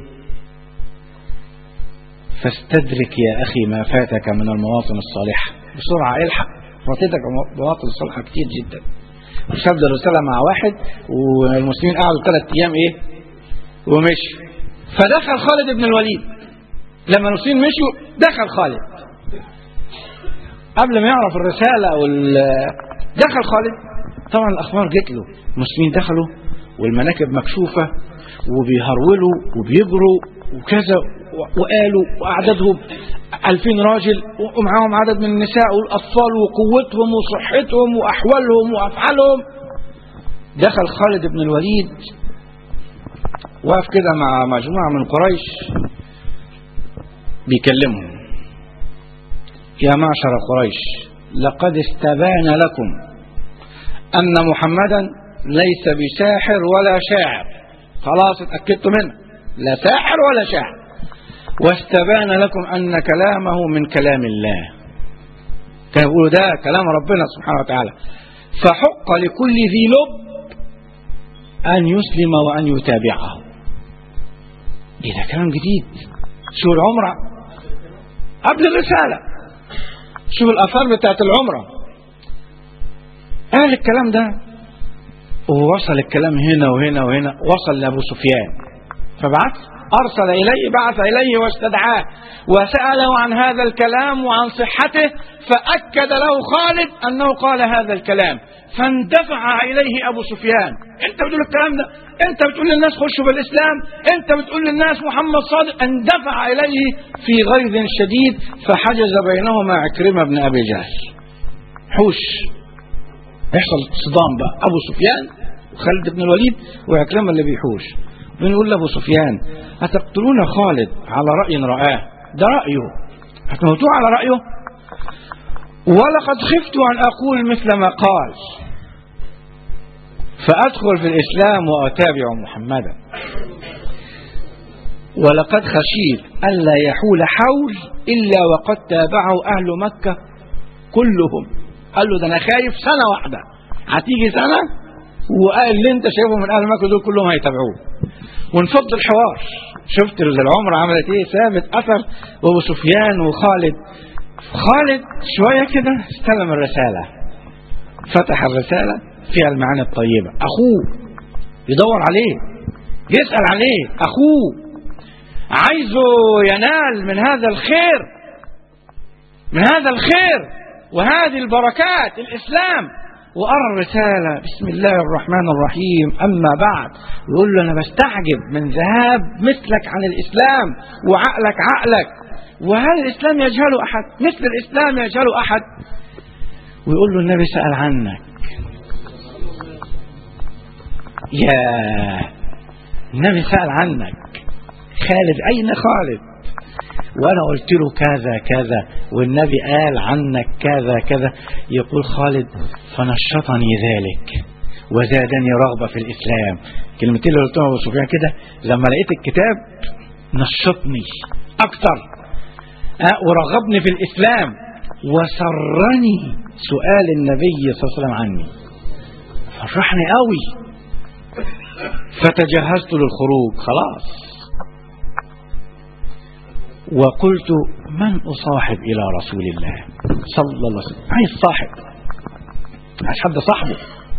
S3: فاستدرك يا اخي ما فاتك من المواطن الصالحه بسرعه الحق فاتتك مواطن صالحه كتير جدا وساب الرساله مع واحد والمسلمين قعدوا ثلاث ايام ايه ومشي فدخل خالد بن الوليد لما المسلمين مشوا دخل خالد قبل ما يعرف الرساله او دخل خالد طبعا الاخبار جت له المسلمين دخلوا والمناكب مكشوفه وبيهرولوا وبيجروا وكذا وقالوا واعدادهم 2000 راجل ومعاهم عدد من النساء والاطفال وقوتهم وصحتهم واحوالهم وافعالهم دخل خالد بن الوليد واقف كده مع مجموعه من قريش بيكلمهم يا معشر قريش لقد استبان لكم أن محمدا ليس بساحر ولا شاعر خلاص اتأكدتوا منه لا ساحر ولا شاعر واستبان لكم أن كلامه من كلام الله كان يقولوا ده كلام ربنا سبحانه وتعالى فحق لكل ذي لب أن يسلم وأن يتابعه إيه ده كلام جديد شو العمرة قبل الرسالة شوف الآثار بتاعت العمرة قال الكلام ده ووصل الكلام هنا وهنا وهنا وصل لأبو سفيان فبعث أرسل إليه بعث إليه واستدعاه وسأله عن هذا الكلام وعن صحته فأكد له خالد أنه قال هذا الكلام فاندفع إليه أبو سفيان أنت بتقول الكلام ده أنت بتقول للناس خشوا بالإسلام أنت بتقول للناس محمد صادق اندفع إليه في غيظ شديد فحجز بينهما عكرمة بن أبي جهل حوش يحصل صدام بقى أبو سفيان وخالد بن الوليد وعكرمة اللي بيحوش بنقول لأبو سفيان أتقتلون خالد على رأي رآه ده رأيه هتموتوه على رأيه ولقد خفت أن أقول مثل ما قال فأدخل في الإسلام وأتابع محمدا ولقد خشيت ألا يحول حول إلا وقد تابعه أهل مكة كلهم قال له ده أنا خايف سنة واحدة هتيجي سنة وقال اللي أنت شايفه من أهل مكة دول كلهم هيتابعوه ونفض الحوار شفت العمر عملت ايه ثابت اثر وابو سفيان وخالد خالد شوية كده استلم الرسالة فتح الرسالة فيها المعاني الطيبة أخوه يدور عليه يسأل عليه أخوه عايزه ينال من هذا الخير من هذا الخير وهذه البركات الإسلام وأرى الرسالة بسم الله الرحمن الرحيم أما بعد يقول له أنا بستعجب من ذهاب مثلك عن الإسلام وعقلك عقلك وهل الإسلام يجهل أحد مثل الإسلام يجهل أحد ويقول له النبي سأل عنك يا النبي سأل عنك خالد أين خالد وأنا قلت له كذا كذا والنبي قال عنك كذا كذا يقول خالد فنشطني ذلك وزادني رغبة في الإسلام كلمتين اللي قلتهم أبو سفيان كده لما لقيت الكتاب نشطني أكتر أه ورغبني في الإسلام وسرني سؤال النبي صلى الله عليه وسلم عني فرحني قوي فتجهزت للخروج خلاص وقلت من أصاحب إلى رسول الله صلى الله عليه وسلم عايز صاحب عايز حد صاحبه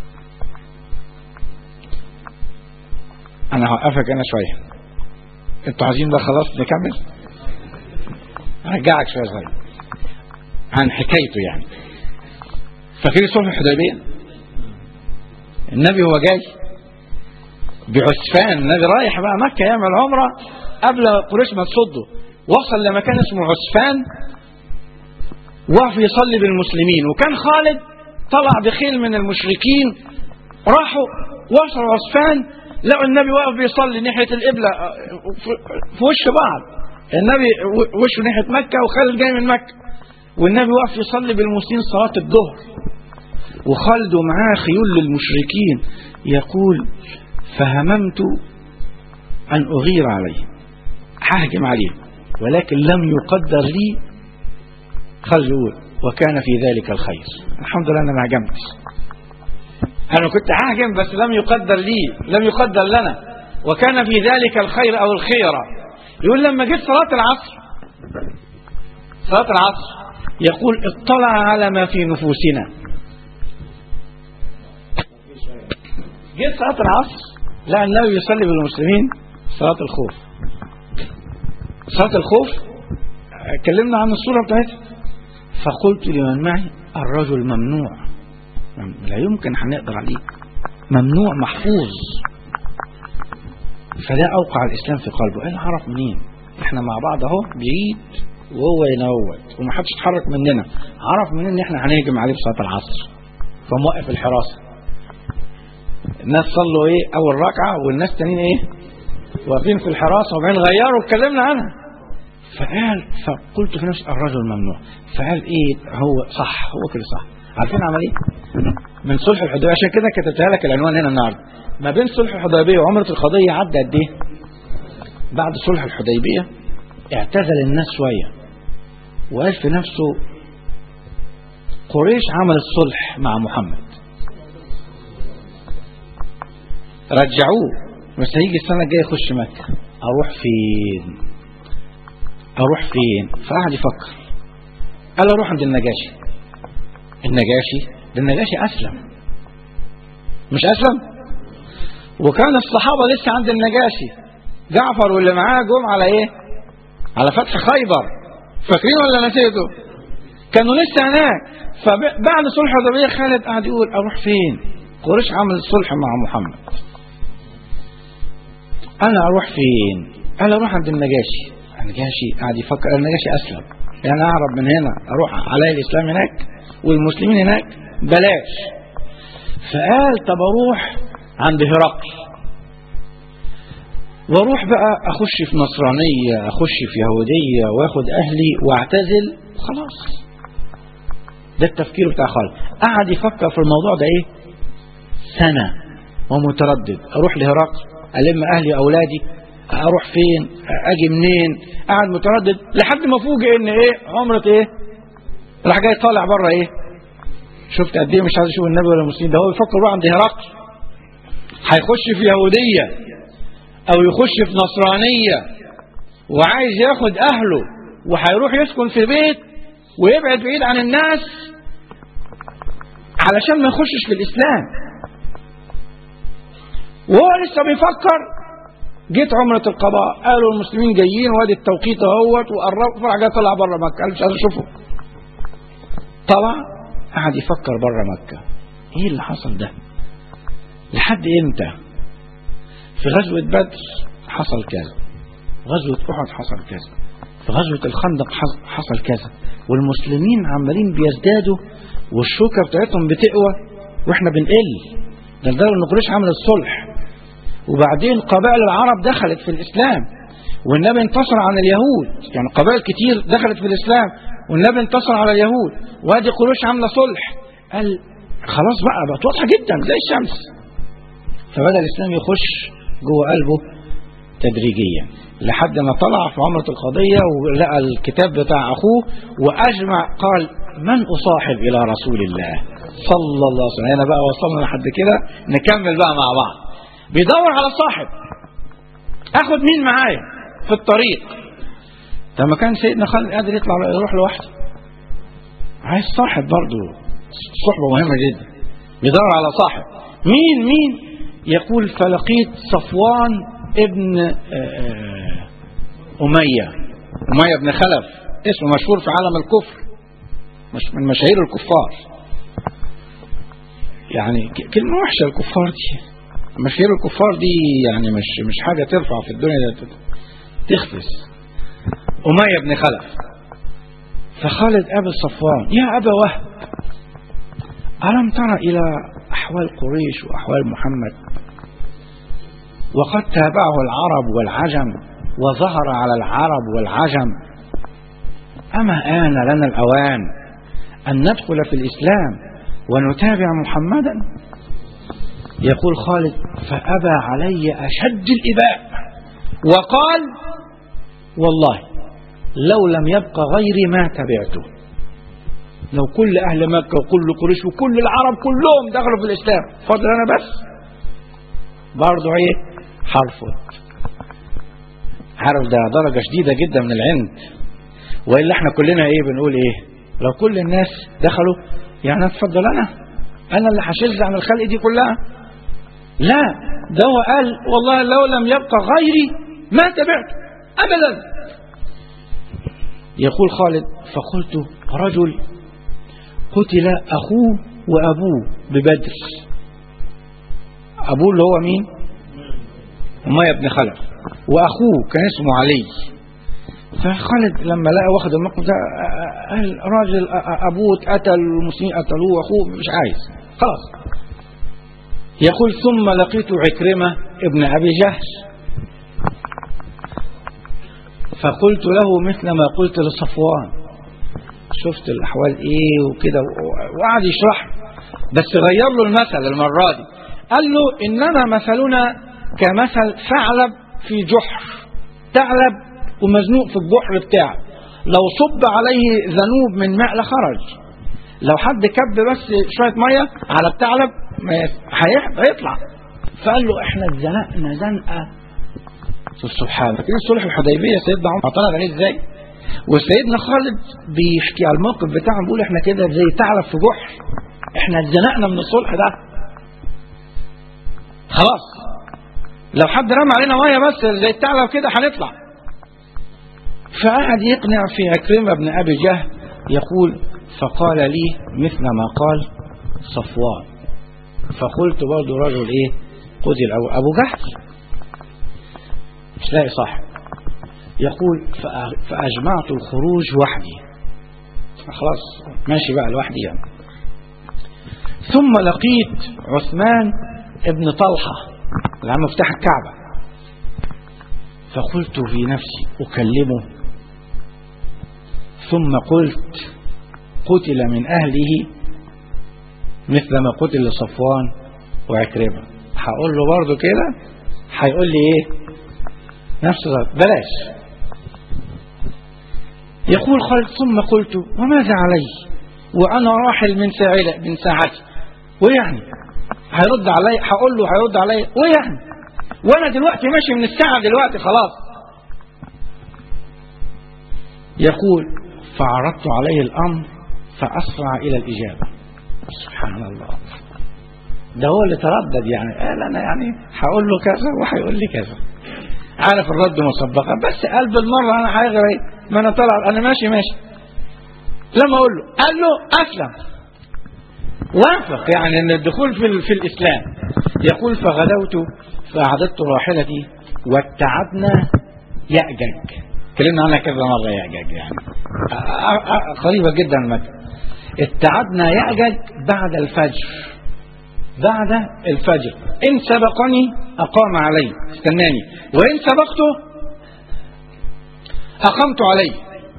S3: أنا هوقفك أنا شوية أنتوا عايزين ده خلاص نكمل هرجعك شوية صغير عن حكايته يعني فاكرين صلح الحديبية النبي هو جاي بعسفان النبي رايح بقى مكة يعمل عمرة قبل قريش ما تصده وصل لمكان اسمه عسفان وقف يصلي بالمسلمين وكان خالد طلع بخيل من المشركين راحوا وصلوا عسفان لقوا النبي واقف بيصلي ناحية القبلة في وش بعض النبي وشه ناحية مكة وخالد جاي من مكة والنبي واقف يصلي بالمسلمين صلاة الظهر وخالد ومعاه خيول للمشركين يقول فهممت أن أغير عليه ههجم عليه ولكن لم يقدر لي خالد يقول وكان في ذلك الخير الحمد لله انا ما هجمتش انا كنت هاجم بس لم يقدر لي لم يقدر لنا وكان في ذلك الخير او الخيره يقول لما جيت صلاه العصر صلاه العصر يقول اطلع على ما في نفوسنا جيت صلاه العصر لقى النبي يصلي بالمسلمين صلاه الخوف صلاه الخوف اتكلمنا عن الصوره بتاعتها فقلت لمن معي الرجل ممنوع لا يمكن هنقدر عليه ممنوع محفوظ فده اوقع الاسلام في قلبه ايه عرف منين احنا مع بعض اهو بعيد وهو ينوت ومحدش يتحرك مننا عرف منين ان احنا هنهجم عليه في صلاه العصر فموقف الحراسه الناس صلوا ايه اول ركعه والناس تانيين ايه واقفين في الحراسه وبعدين غيروا اتكلمنا عنها فقال فقلت في نفسي الرجل ممنوع فقال ايه هو صح هو كده صح عارفين عمل ايه من صلح الحديبيه عشان كده كتبتها لك العنوان هنا النهارده ما بين صلح الحديبيه وعمره القضيه عدى قد ايه بعد صلح الحديبيه اعتزل الناس شويه وقال في نفسه قريش عمل الصلح مع محمد رجعوه بس هيجي السنه الجايه يخش مكه اروح فين اروح فين فقعد يفكر قال اروح عند النجاشي النجاشي ده النجاشي اسلم مش اسلم وكان الصحابه لسه عند النجاشي جعفر واللي معاه جم على ايه على فتح خيبر فاكرين ولا نسيتوا كانوا لسه هناك فبعد صلح الحديبيه خالد قعد يقول اروح فين قريش عمل صلح مع محمد انا اروح فين انا اروح عند النجاشي النجاشي قاعد يفكر النجاشي اسلم يعني اهرب من هنا اروح علي الاسلام هناك والمسلمين هناك بلاش فقال طب اروح عند هرقل واروح بقى اخش في نصرانيه اخش في يهوديه واخد اهلي واعتزل خلاص ده التفكير بتاع خالد قعد يفكر في الموضوع ده ايه سنه ومتردد اروح لهرقل الم اهلي اولادي اروح فين اجي منين قاعد متردد لحد ما فوجئ ان ايه عمره ايه راح جاي طالع بره ايه شفت قد ايه مش عايز اشوف النبي ولا المسلمين ده هو بيفكر بقى عند هرقل هيخش في يهوديه او يخش في نصرانيه وعايز ياخد اهله وهيروح يسكن في بيت ويبعد بعيد عن الناس علشان ما يخشش في الاسلام وهو لسه بيفكر جيت عمرة القضاء قالوا المسلمين جايين وادي التوقيت اهوت وقرب فرع جاي طلع بره مكة قال مش عايز اشوفه طلع قعد يفكر بره مكة ايه اللي حصل ده لحد امتى في غزوة بدر حصل كذا غزوة احد حصل كذا في غزوة الخندق حصل كذا والمسلمين عمالين بيزدادوا والشوكة بتاعتهم بتقوى واحنا بنقل ده لدرجة ان قريش عمل الصلح وبعدين قبائل العرب دخلت في الإسلام والنبي انتصر على اليهود يعني قبائل كتير دخلت في الإسلام والنبي انتصر على اليهود وادي قريش عاملة صلح قال خلاص بقى بقت واضحة جدا زي الشمس فبدأ الإسلام يخش جوه قلبه تدريجيا لحد ما طلع في عمرة القضية ولقى الكتاب بتاع أخوه وأجمع قال من أصاحب إلى رسول الله صلى الله عليه وسلم هنا بقى وصلنا لحد كده نكمل بقى مع بعض بيدور على صاحب اخد مين معايا في الطريق طب ما كان سيدنا خالد قادر يطلع يروح لوحده عايز صاحب برضه صحبة مهمة جدا بيدور على صاحب مين مين يقول فلقيت صفوان ابن أمية أمية بن خلف اسمه مشهور في عالم الكفر مش من مشاهير الكفار يعني كلمة وحشة الكفار دي مشاهير الكفار دي يعني مش مش حاجة ترفع في الدنيا ده تخفس أمية بن خلف فخالد أبي صفوان يا أبا وهب ألم ترى إلى أحوال قريش وأحوال محمد وقد تابعه العرب والعجم وظهر على العرب والعجم أما آن لنا الأوان أن ندخل في الإسلام ونتابع محمدا يقول خالد فأبى علي أشد الإباء وقال والله لو لم يبق غيري ما تبعته لو كل أهل مكة وكل قريش وكل العرب كلهم دخلوا في الإسلام فاضل أنا بس برضه إيه هرفض عارف ده درجة شديدة جدا من العند وإلا احنا كلنا إيه بنقول إيه لو كل الناس دخلوا يعني اتفضل أنا أنا اللي هشز عن الخلق دي كلها لا ده هو قال والله لو لم يبقى غيري ما تبعت أبدا يقول خالد فقلت رجل قتل أخوه وأبوه ببدر أبوه اللي هو مين أمية بن خلف وأخوه كان اسمه علي فخالد لما لقى واخد الموقف ده قال راجل أبوه اتقتل والمسلمين قتلوه وأخوه مش عايز خلاص يقول ثم لقيت عكرمة ابن أبي جهش فقلت له مثل ما قلت لصفوان شفت الأحوال إيه وكده وقعد يشرح بس غير له المثل المرة دي قال له إنما مثلنا كمثل ثعلب في جحر ثعلب ومزنوق في الجحر بتاعه لو صب عليه ذنوب من ماء لخرج لو حد كب بس شوية مية على الثعلب هيطلع فقال له احنا اتزنقنا زنقة سبحان الله كده صلح الحديبية سيدنا عمر طلع عليه ازاي وسيدنا خالد بيحكي على الموقف بتاعه بيقول احنا كده زي ثعلب في جحر احنا اتزنقنا من الصلح ده خلاص لو حد رمى علينا ميه بس زي الثعلب كده هنطلع فقعد يقنع في عكرمة بن أبي جهل يقول فقال لي مثل ما قال صفوان فقلت برضه رجل ايه قتل أبو, أبو جهل مش لاقي صح يقول فأجمعت الخروج وحدي خلاص ماشي بقى لوحدي يعني ثم لقيت عثمان ابن طلحة اللي عم مفتاح الكعبة فقلت في نفسي أكلمه ثم قلت قتل من أهله مثل ما قتل صفوان وعكرمة هقول له برضه كده هيقول لي ايه نفس الرد بلاش يقول خالد ثم قلت وماذا علي وانا راحل من ساعة من ساعتي ويعني هيرد علي هقول له هيرد علي ويعني وانا دلوقتي ماشي من الساعة دلوقتي خلاص يقول فعرضت عليه الامر فاسرع الى الاجابة سبحان الله ده هو اللي تردد يعني قال انا يعني هقول له كذا وهيقول لي كذا عارف الرد مسبقا بس قال بالمره انا هيغير ايه ما انا طلع انا ماشي ماشي لما اقول له قال له اسلم وافق يعني ان الدخول في, في الاسلام يقول فغدوت فاعددت راحلتي واتعدنا يأجج اتكلمنا عنها كذا مره يأجج يعني قريبه جدا المكة اتعدنا يأجج بعد الفجر بعد الفجر إن سبقني أقام علي استناني وإن سبقته أقمت عليه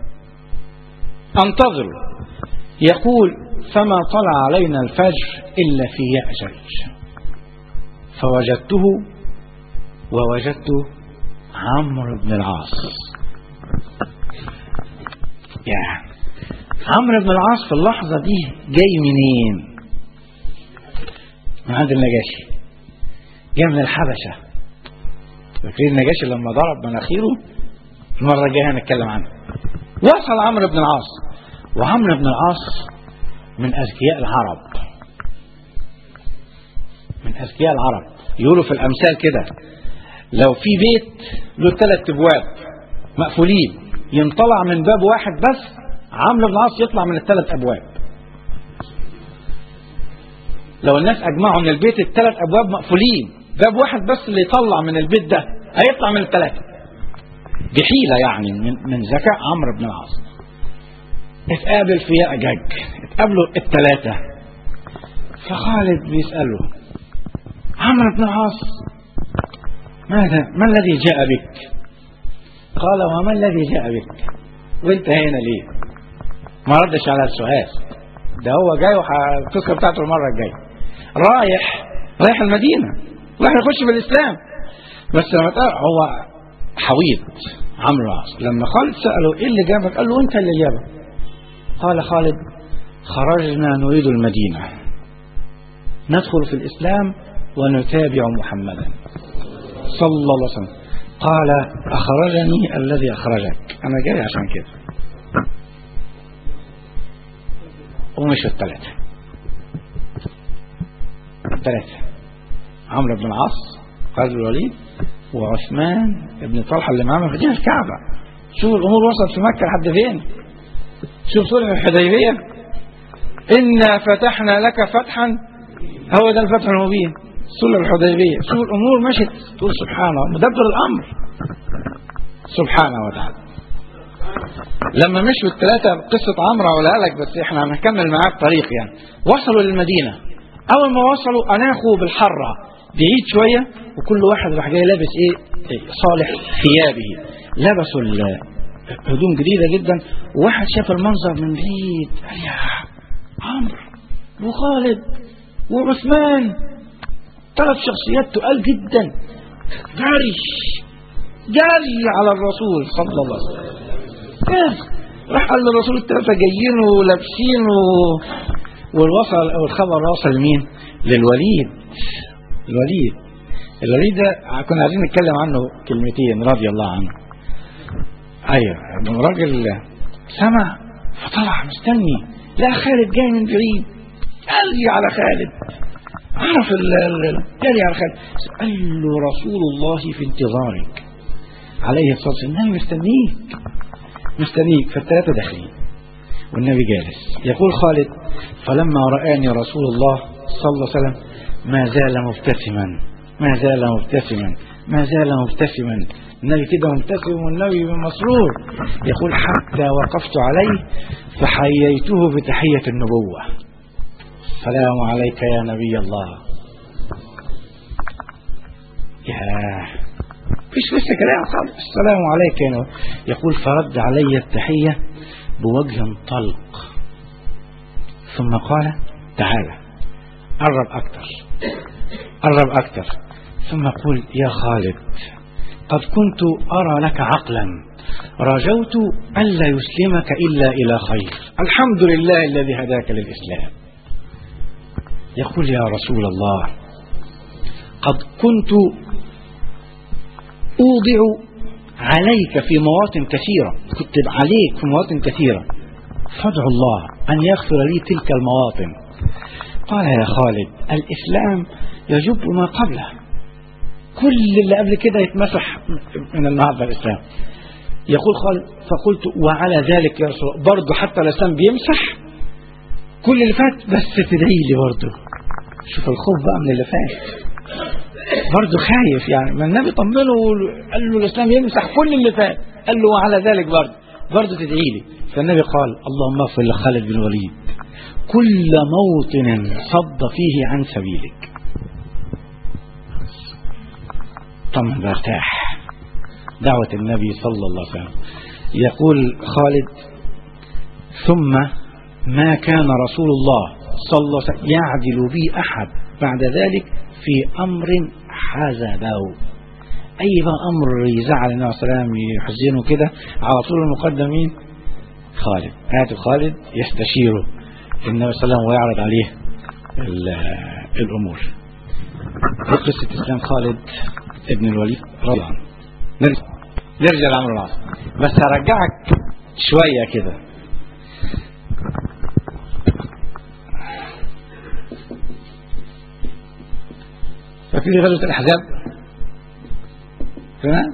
S3: أنتظر يقول فما طلع علينا الفجر إلا في يأجج فوجدته ووجدت عمرو بن العاص يا عمرو بن العاص في اللحظة دي جاي منين من عند النجاشي جاي من الحبشة فاكرين النجاشي لما ضرب مناخيره المرة الجاية هنتكلم عنه وصل عمرو بن العاص وعمرو بن العاص من أذكياء العرب من أذكياء العرب يقولوا في الأمثال كده لو في بيت له ثلاث أبواب مقفولين ينطلع من باب واحد بس عمرو بن العاص يطلع من الثلاث أبواب لو الناس أجمعوا من البيت الثلاث أبواب مقفولين باب واحد بس اللي يطلع من البيت ده هيطلع من الثلاثة بحيلة يعني من, من ذكاء عمرو بن العاص اتقابل في يأجج اتقابلوا الثلاثة فخالد بيسأله عمرو بن العاص ماذا ما الذي جاء بك قال وما الذي جاء بك وانت هنا ليه ما ردش على السؤال ده هو جاي والقصه بتاعته المره الجايه رايح رايح المدينه رايح يخش في الاسلام بس لما هو حويط عمرو العاص لما خالد ساله ايه اللي جابك قال له انت اللي جابك قال خالد خرجنا نريد المدينة ندخل في الإسلام ونتابع محمدا صلى الله عليه وسلم قال أخرجني الذي أخرجك أنا جاي عشان كده ومشوا الثلاثة الثلاثة عمرو بن العاص خالد بن الوليد وعثمان بن طلحة اللي معاه مفاتيح الكعبة شوف الأمور وصلت في مكة لحد فين شوف صلح الحديبية إنا فتحنا لك فتحا هو ده الفتح المبين صلح الحديبية شوف الأمور مشت تقول سبحانه مدبر الأمر سبحانه وتعالى لما مشوا الثلاثة قصة عمرو أقولها لك بس احنا هنكمل معاه الطريق يعني وصلوا للمدينة أول ما وصلوا أناخوا بالحرة بعيد شوية وكل واحد راح جاي لابس إيه إيه، صالح ثيابه لبسوا ال- هدوم جديدة جدا وواحد شاف المنظر من بعيد قال يا عمرو وخالد وعثمان ثلاث شخصيات تقال جدا جري جري على الرسول صلى الله عليه وسلم كيف راح قال للرسول الثلاثة جايين ولابسين و... والوصل والخبر وصل لمين؟ للوليد الوليد الوليد ده كنا عايزين نتكلم عنه كلمتين رضي الله عنه ايوه إنه راجل سمع فطلع مستني لا خالد جاي من بعيد جري على خالد عرف ال- ال- جري على خالد قال له رسول الله في انتظارك عليه الصلاه والسلام النبي مستنيك مستنيك فالثلاثه داخلين والنبي جالس يقول خالد فلما رآني رسول الله صلى الله عليه وسلم ما زال مبتسما ما زال مبتسما ما زال مبتسما النبي كده مبتسم والنبي مسرور يقول حتى وقفت عليه فحييته بتحية النبوة السلام عليك يا نبي الله يا فيش لسه كلام خالص السلام عليك يا نبي يقول فرد علي التحية بوجه طلق ثم قال تعالى قرب أكتر قرب أكتر ثم قل يا خالد قد كنت أرى لك عقلا رجوت ألا يسلمك إلا إلى خير الحمد لله الذي هداك للإسلام يقول يا رسول الله قد كنت أوضع عليك في مواطن كثيرة كنت عليك في مواطن كثيرة فادعو الله أن يغفر لي تلك المواطن قال يا خالد الإسلام يجب ما قبله كل اللي قبل كده يتمسح من النهارده الإسلام يقول خالد فقلت وعلى ذلك يا رسول الله برضه حتى الإسلام بيمسح كل اللي فات بس تدعي لي برضه شوف الخوف بقى من اللي فات برضه خايف يعني ما النبي طمنه قال له الاسلام يمسح كل اللي فات قال له وعلى ذلك برضه برضه تدعي لي فالنبي قال اللهم اغفر لخالد بن الوليد كل موطن صد فيه عن سبيلك طمن برتاح دعوة النبي صلى الله عليه وسلم يقول خالد ثم ما كان رسول الله صلى الله عليه وسلم يعدل بي أحد بعد ذلك في أمر حزبه أي بقى أمر يزعل النبي صلى الله عليه وسلم يحزنه كده على طول المقدم مين؟ خالد هات خالد يستشيره النبي صلى الله عليه وسلم ويعرض عليه ال- الأمور دي قصة إسلام خالد ابن الوليد رضي الله عنه نرجع نرجع لعمرو العاص بس هرجعك شوية كده فاكرين غزوة الأحزاب؟ تمام؟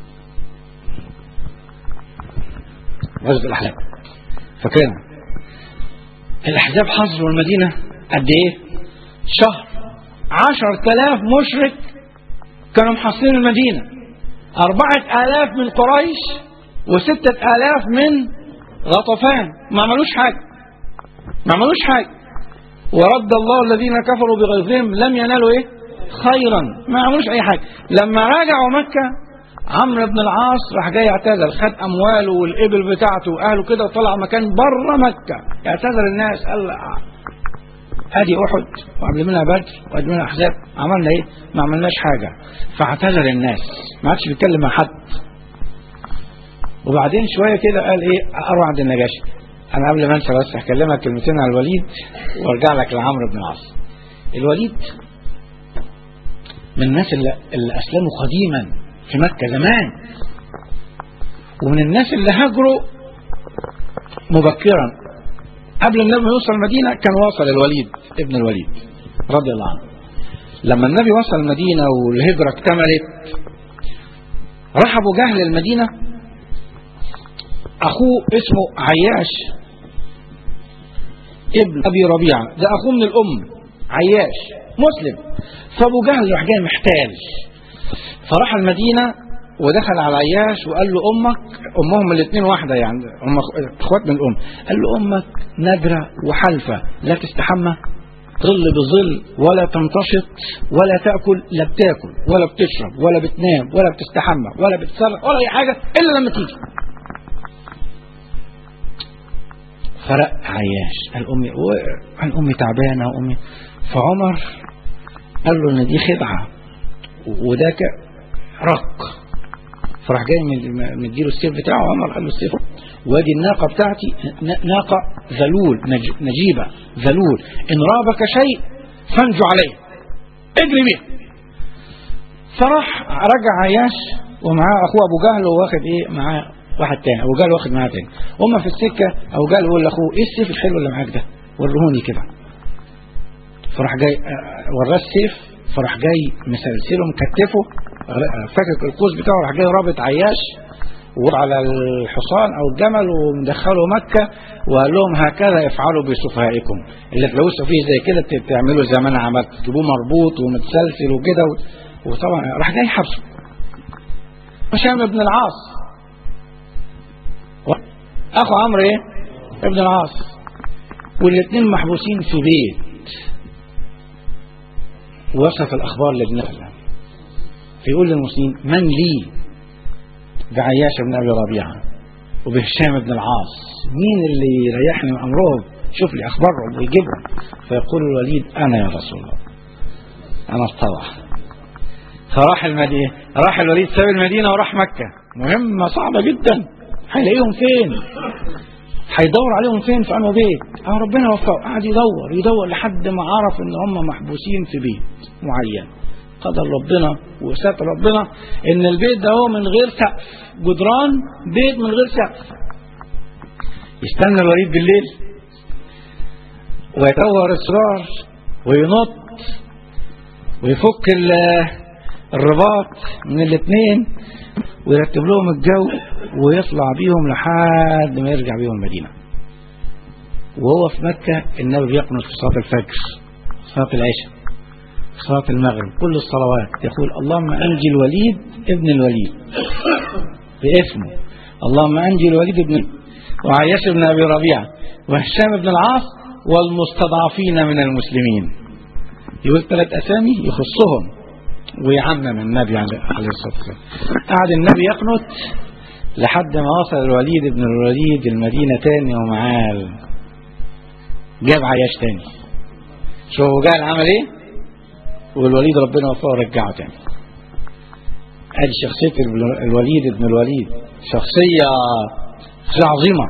S3: غزوة الأحزاب فاكرينها الأحزاب حصروا المدينة قد إيه؟ شهر عشر تلاف مشرك كانوا محاصرين المدينة أربعة آلاف من قريش وستة آلاف من غطفان ما عملوش حاجة ما عملوش حاجة ورد الله الذين كفروا بغيظهم لم ينالوا ايه خيرا ما عملوش اي حاجة لما راجعوا مكة عمرو بن العاص راح جاي يعتذر خد امواله والابل بتاعته واهله كده وطلع مكان بره مكة اعتذر الناس قال ادي احد وقبل منها بدر وقبل منها احزاب عملنا ايه ما عملناش حاجة فاعتذر الناس ما عادش بيتكلم مع حد وبعدين شوية كده قال ايه اروح عند النجاشي انا قبل ما انسى بس هكلمك كلمتين على الوليد وارجع لك لعمرو بن العاص الوليد من الناس اللي, اللي اسلموا قديما في مكه زمان ومن الناس اللي هاجروا مبكرا قبل النبي يوصل المدينه كان وصل الوليد ابن الوليد رضي الله عنه لما النبي وصل المدينه والهجره اكتملت راح ابو جهل المدينه اخوه اسمه عياش ابن ابي ربيعه ده اخوه من الام عياش مسلم فابو جهل راح جاي محتاج فراح المدينه ودخل على عياش وقال له امك امهم الاثنين واحده يعني هم اخوات من الام قال له امك نادره وحلفه لا تستحمى ظل بظل ولا تنتشط ولا تاكل لا بتاكل ولا بتشرب ولا بتنام ولا بتستحمى ولا بتصرف ولا اي حاجه الا لما تيجي فرق عياش قال امي قال امي تعبانه وامي فعمر قال له ان دي خدعه وده ك- رق فراح جاي من- مديله السيف بتاعه عمر قال له السيف وادي الناقه بتاعتي ن- ناقه ذلول نج- نجيبه ذلول ان رابك شيء فانجو عليه اجري بيها فراح رجع عياش ومعاه اخوه ابو جهل وواخد ايه معاه واحد تاني ابو جهل واخد معاه تاني هما في السكه ابو جهل يقول لاخوه ايه السيف الحلو اللي معاك ده ورهوني كده فراح جاي آه، وراه السيف فراح جاي مسلسله مكتفه آه، فاكك القوس بتاعه راح جاي رابط عياش وعلى الحصان او الجمل ومدخله مكه وقال لهم هكذا افعلوا بسفهائكم اللي تلاقوه سفيه زي كده ت- تعملوا زي ما انا عملت تجيبوه مربوط ومتسلسل وكده و- وطبعا راح جاي حبسه هشام بن العاص و- اخو عمرو ايه ابن العاص والاثنين محبوسين في بيت وصف الاخبار لابن فيقول للمسلمين من لي بعياش بن ابي ربيعه وبهشام بن العاص مين اللي يريحني من امرهم شوف لي اخبارهم ويجيبهم فيقول الوليد انا يا رسول الله انا اصطلح فراح المدينه راح الوليد ساب المدينه وراح مكه مهمه صعبه جدا هيلاقيهم فين هيدور عليهم فين في انه بيت اه ربنا وفقه قعد يدور يدور لحد ما عرف ان هم محبوسين في بيت معين قدر ربنا وستر ربنا ان البيت ده هو من غير سقف جدران بيت من غير سقف يستنى الوليد بالليل ويدور اصرار وينط ويفك ال- الرباط من الاثنين ويرتب لهم الجو ويطلع بيهم لحد ما يرجع بيهم المدينه وهو في مكه النبي بيقنط في صلاه الفجر صلاه العشاء صلاة المغرب كل الصلوات يقول اللهم أنجي الوليد ابن الوليد باسمه اللهم أنجي الوليد ابن وعياش بن أبي ربيعة وهشام بن العاص والمستضعفين من المسلمين يقول ثلاث أسامي يخصهم ويعمم النبي عليه الصلاة والسلام قعد النبي يقنط لحد ما وصل الوليد بن الوليد المدينة تاني ومعاه جاب عياش تاني شوفوا جاء عمل ايه والوليد ربنا وفقه ورجعه تاني ادي شخصية ال- الوليد ابن الوليد شخصية شخصية عظيمة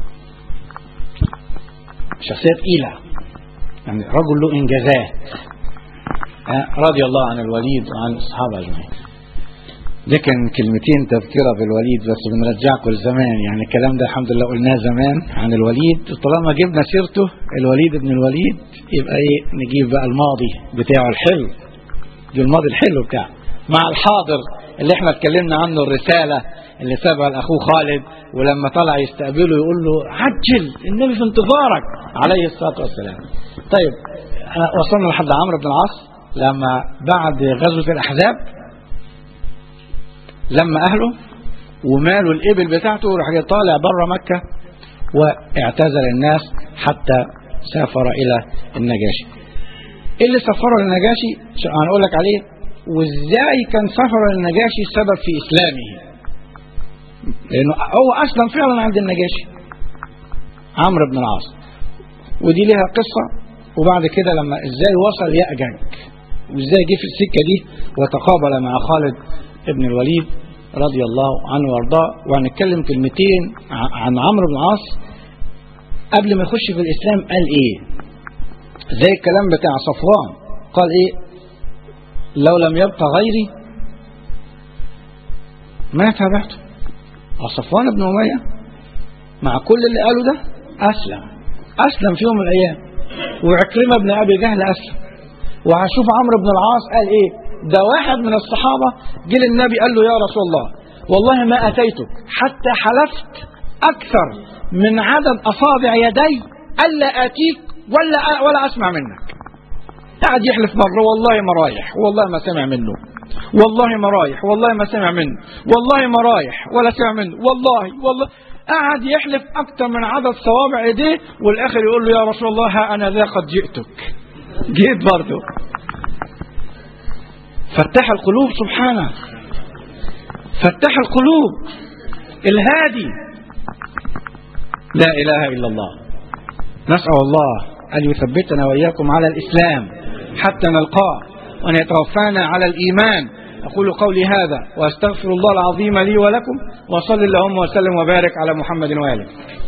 S3: شخصية تقيلة يعني رجل له انجازات آه، رضي الله عن الوليد وعن اصحابه اجمعين ده كان كلمتين تذكرة بالوليد بس بنرجعكم لزمان يعني الكلام ده الحمد لله قلناه زمان عن الوليد طالما جبنا سيرته الوليد ابن الوليد يبقى ايه نجيب بقى الماضي بتاعه الحلو دي الماضي الحلو بتاعه مع الحاضر اللي احنا اتكلمنا عنه الرسالة اللي سابها لأخوه خالد ولما طلع يستقبله يقول له عجل النبي في انتظارك عليه الصلاة والسلام طيب أنا وصلنا لحد عمرو بن العاص لما بعد غزوة الأحزاب لما أهله وماله الإبل بتاعته راح جاي طالع بره مكة واعتزل الناس حتى سافر إلى النجاشي إيه اللي سفره للنجاشي ش- هنقول لك عليه وازاي كان سفر للنجاشي سبب في إسلامه لأنه هو أسلم فعلا عند النجاشي عمرو بن العاص ودي ليها قصة وبعد كده لما ازاي وصل يأجج وازاي جه في السكة دي وتقابل مع خالد ابن الوليد رضي الله عنه وارضاه وهنتكلم كلمتين ع- عن عمرو بن العاص قبل ما يخش في الإسلام قال إيه زي الكلام بتاع صفوان قال إيه لو لم يبقى غيري ما تابعته صفوان بن أمية مع كل اللي قاله ده أسلم أسلم في يوم من الأيام وعكرمة بن أبي جهل أسلم وهشوف عمرو بن العاص قال إيه ده واحد من الصحابة جه للنبي قال له يا رسول الله والله ما أتيتك حتى حلفت أكثر من عدد أصابع يدي ألا آتيك ولا ولا أسمع منك قاعد يحلف مرة والله ما رايح والله ما سمع منه والله ما رايح والله ما سمع منه والله ما رايح ولا سمع منه والله والله قعد يحلف أكثر من عدد صوابع إيديه والآخر يقول له يا رسول الله ها أنا ذا قد جئتك جيت برضه فتح القلوب سبحانه فتح القلوب الهادي لا إله إلا الله نسأل الله أن يثبتنا وإياكم على الإسلام حتى نلقاه وأن يتوفانا على الإيمان أقول قولي هذا وأستغفر الله العظيم لي ولكم وصل اللهم وسلم وبارك على محمد وآله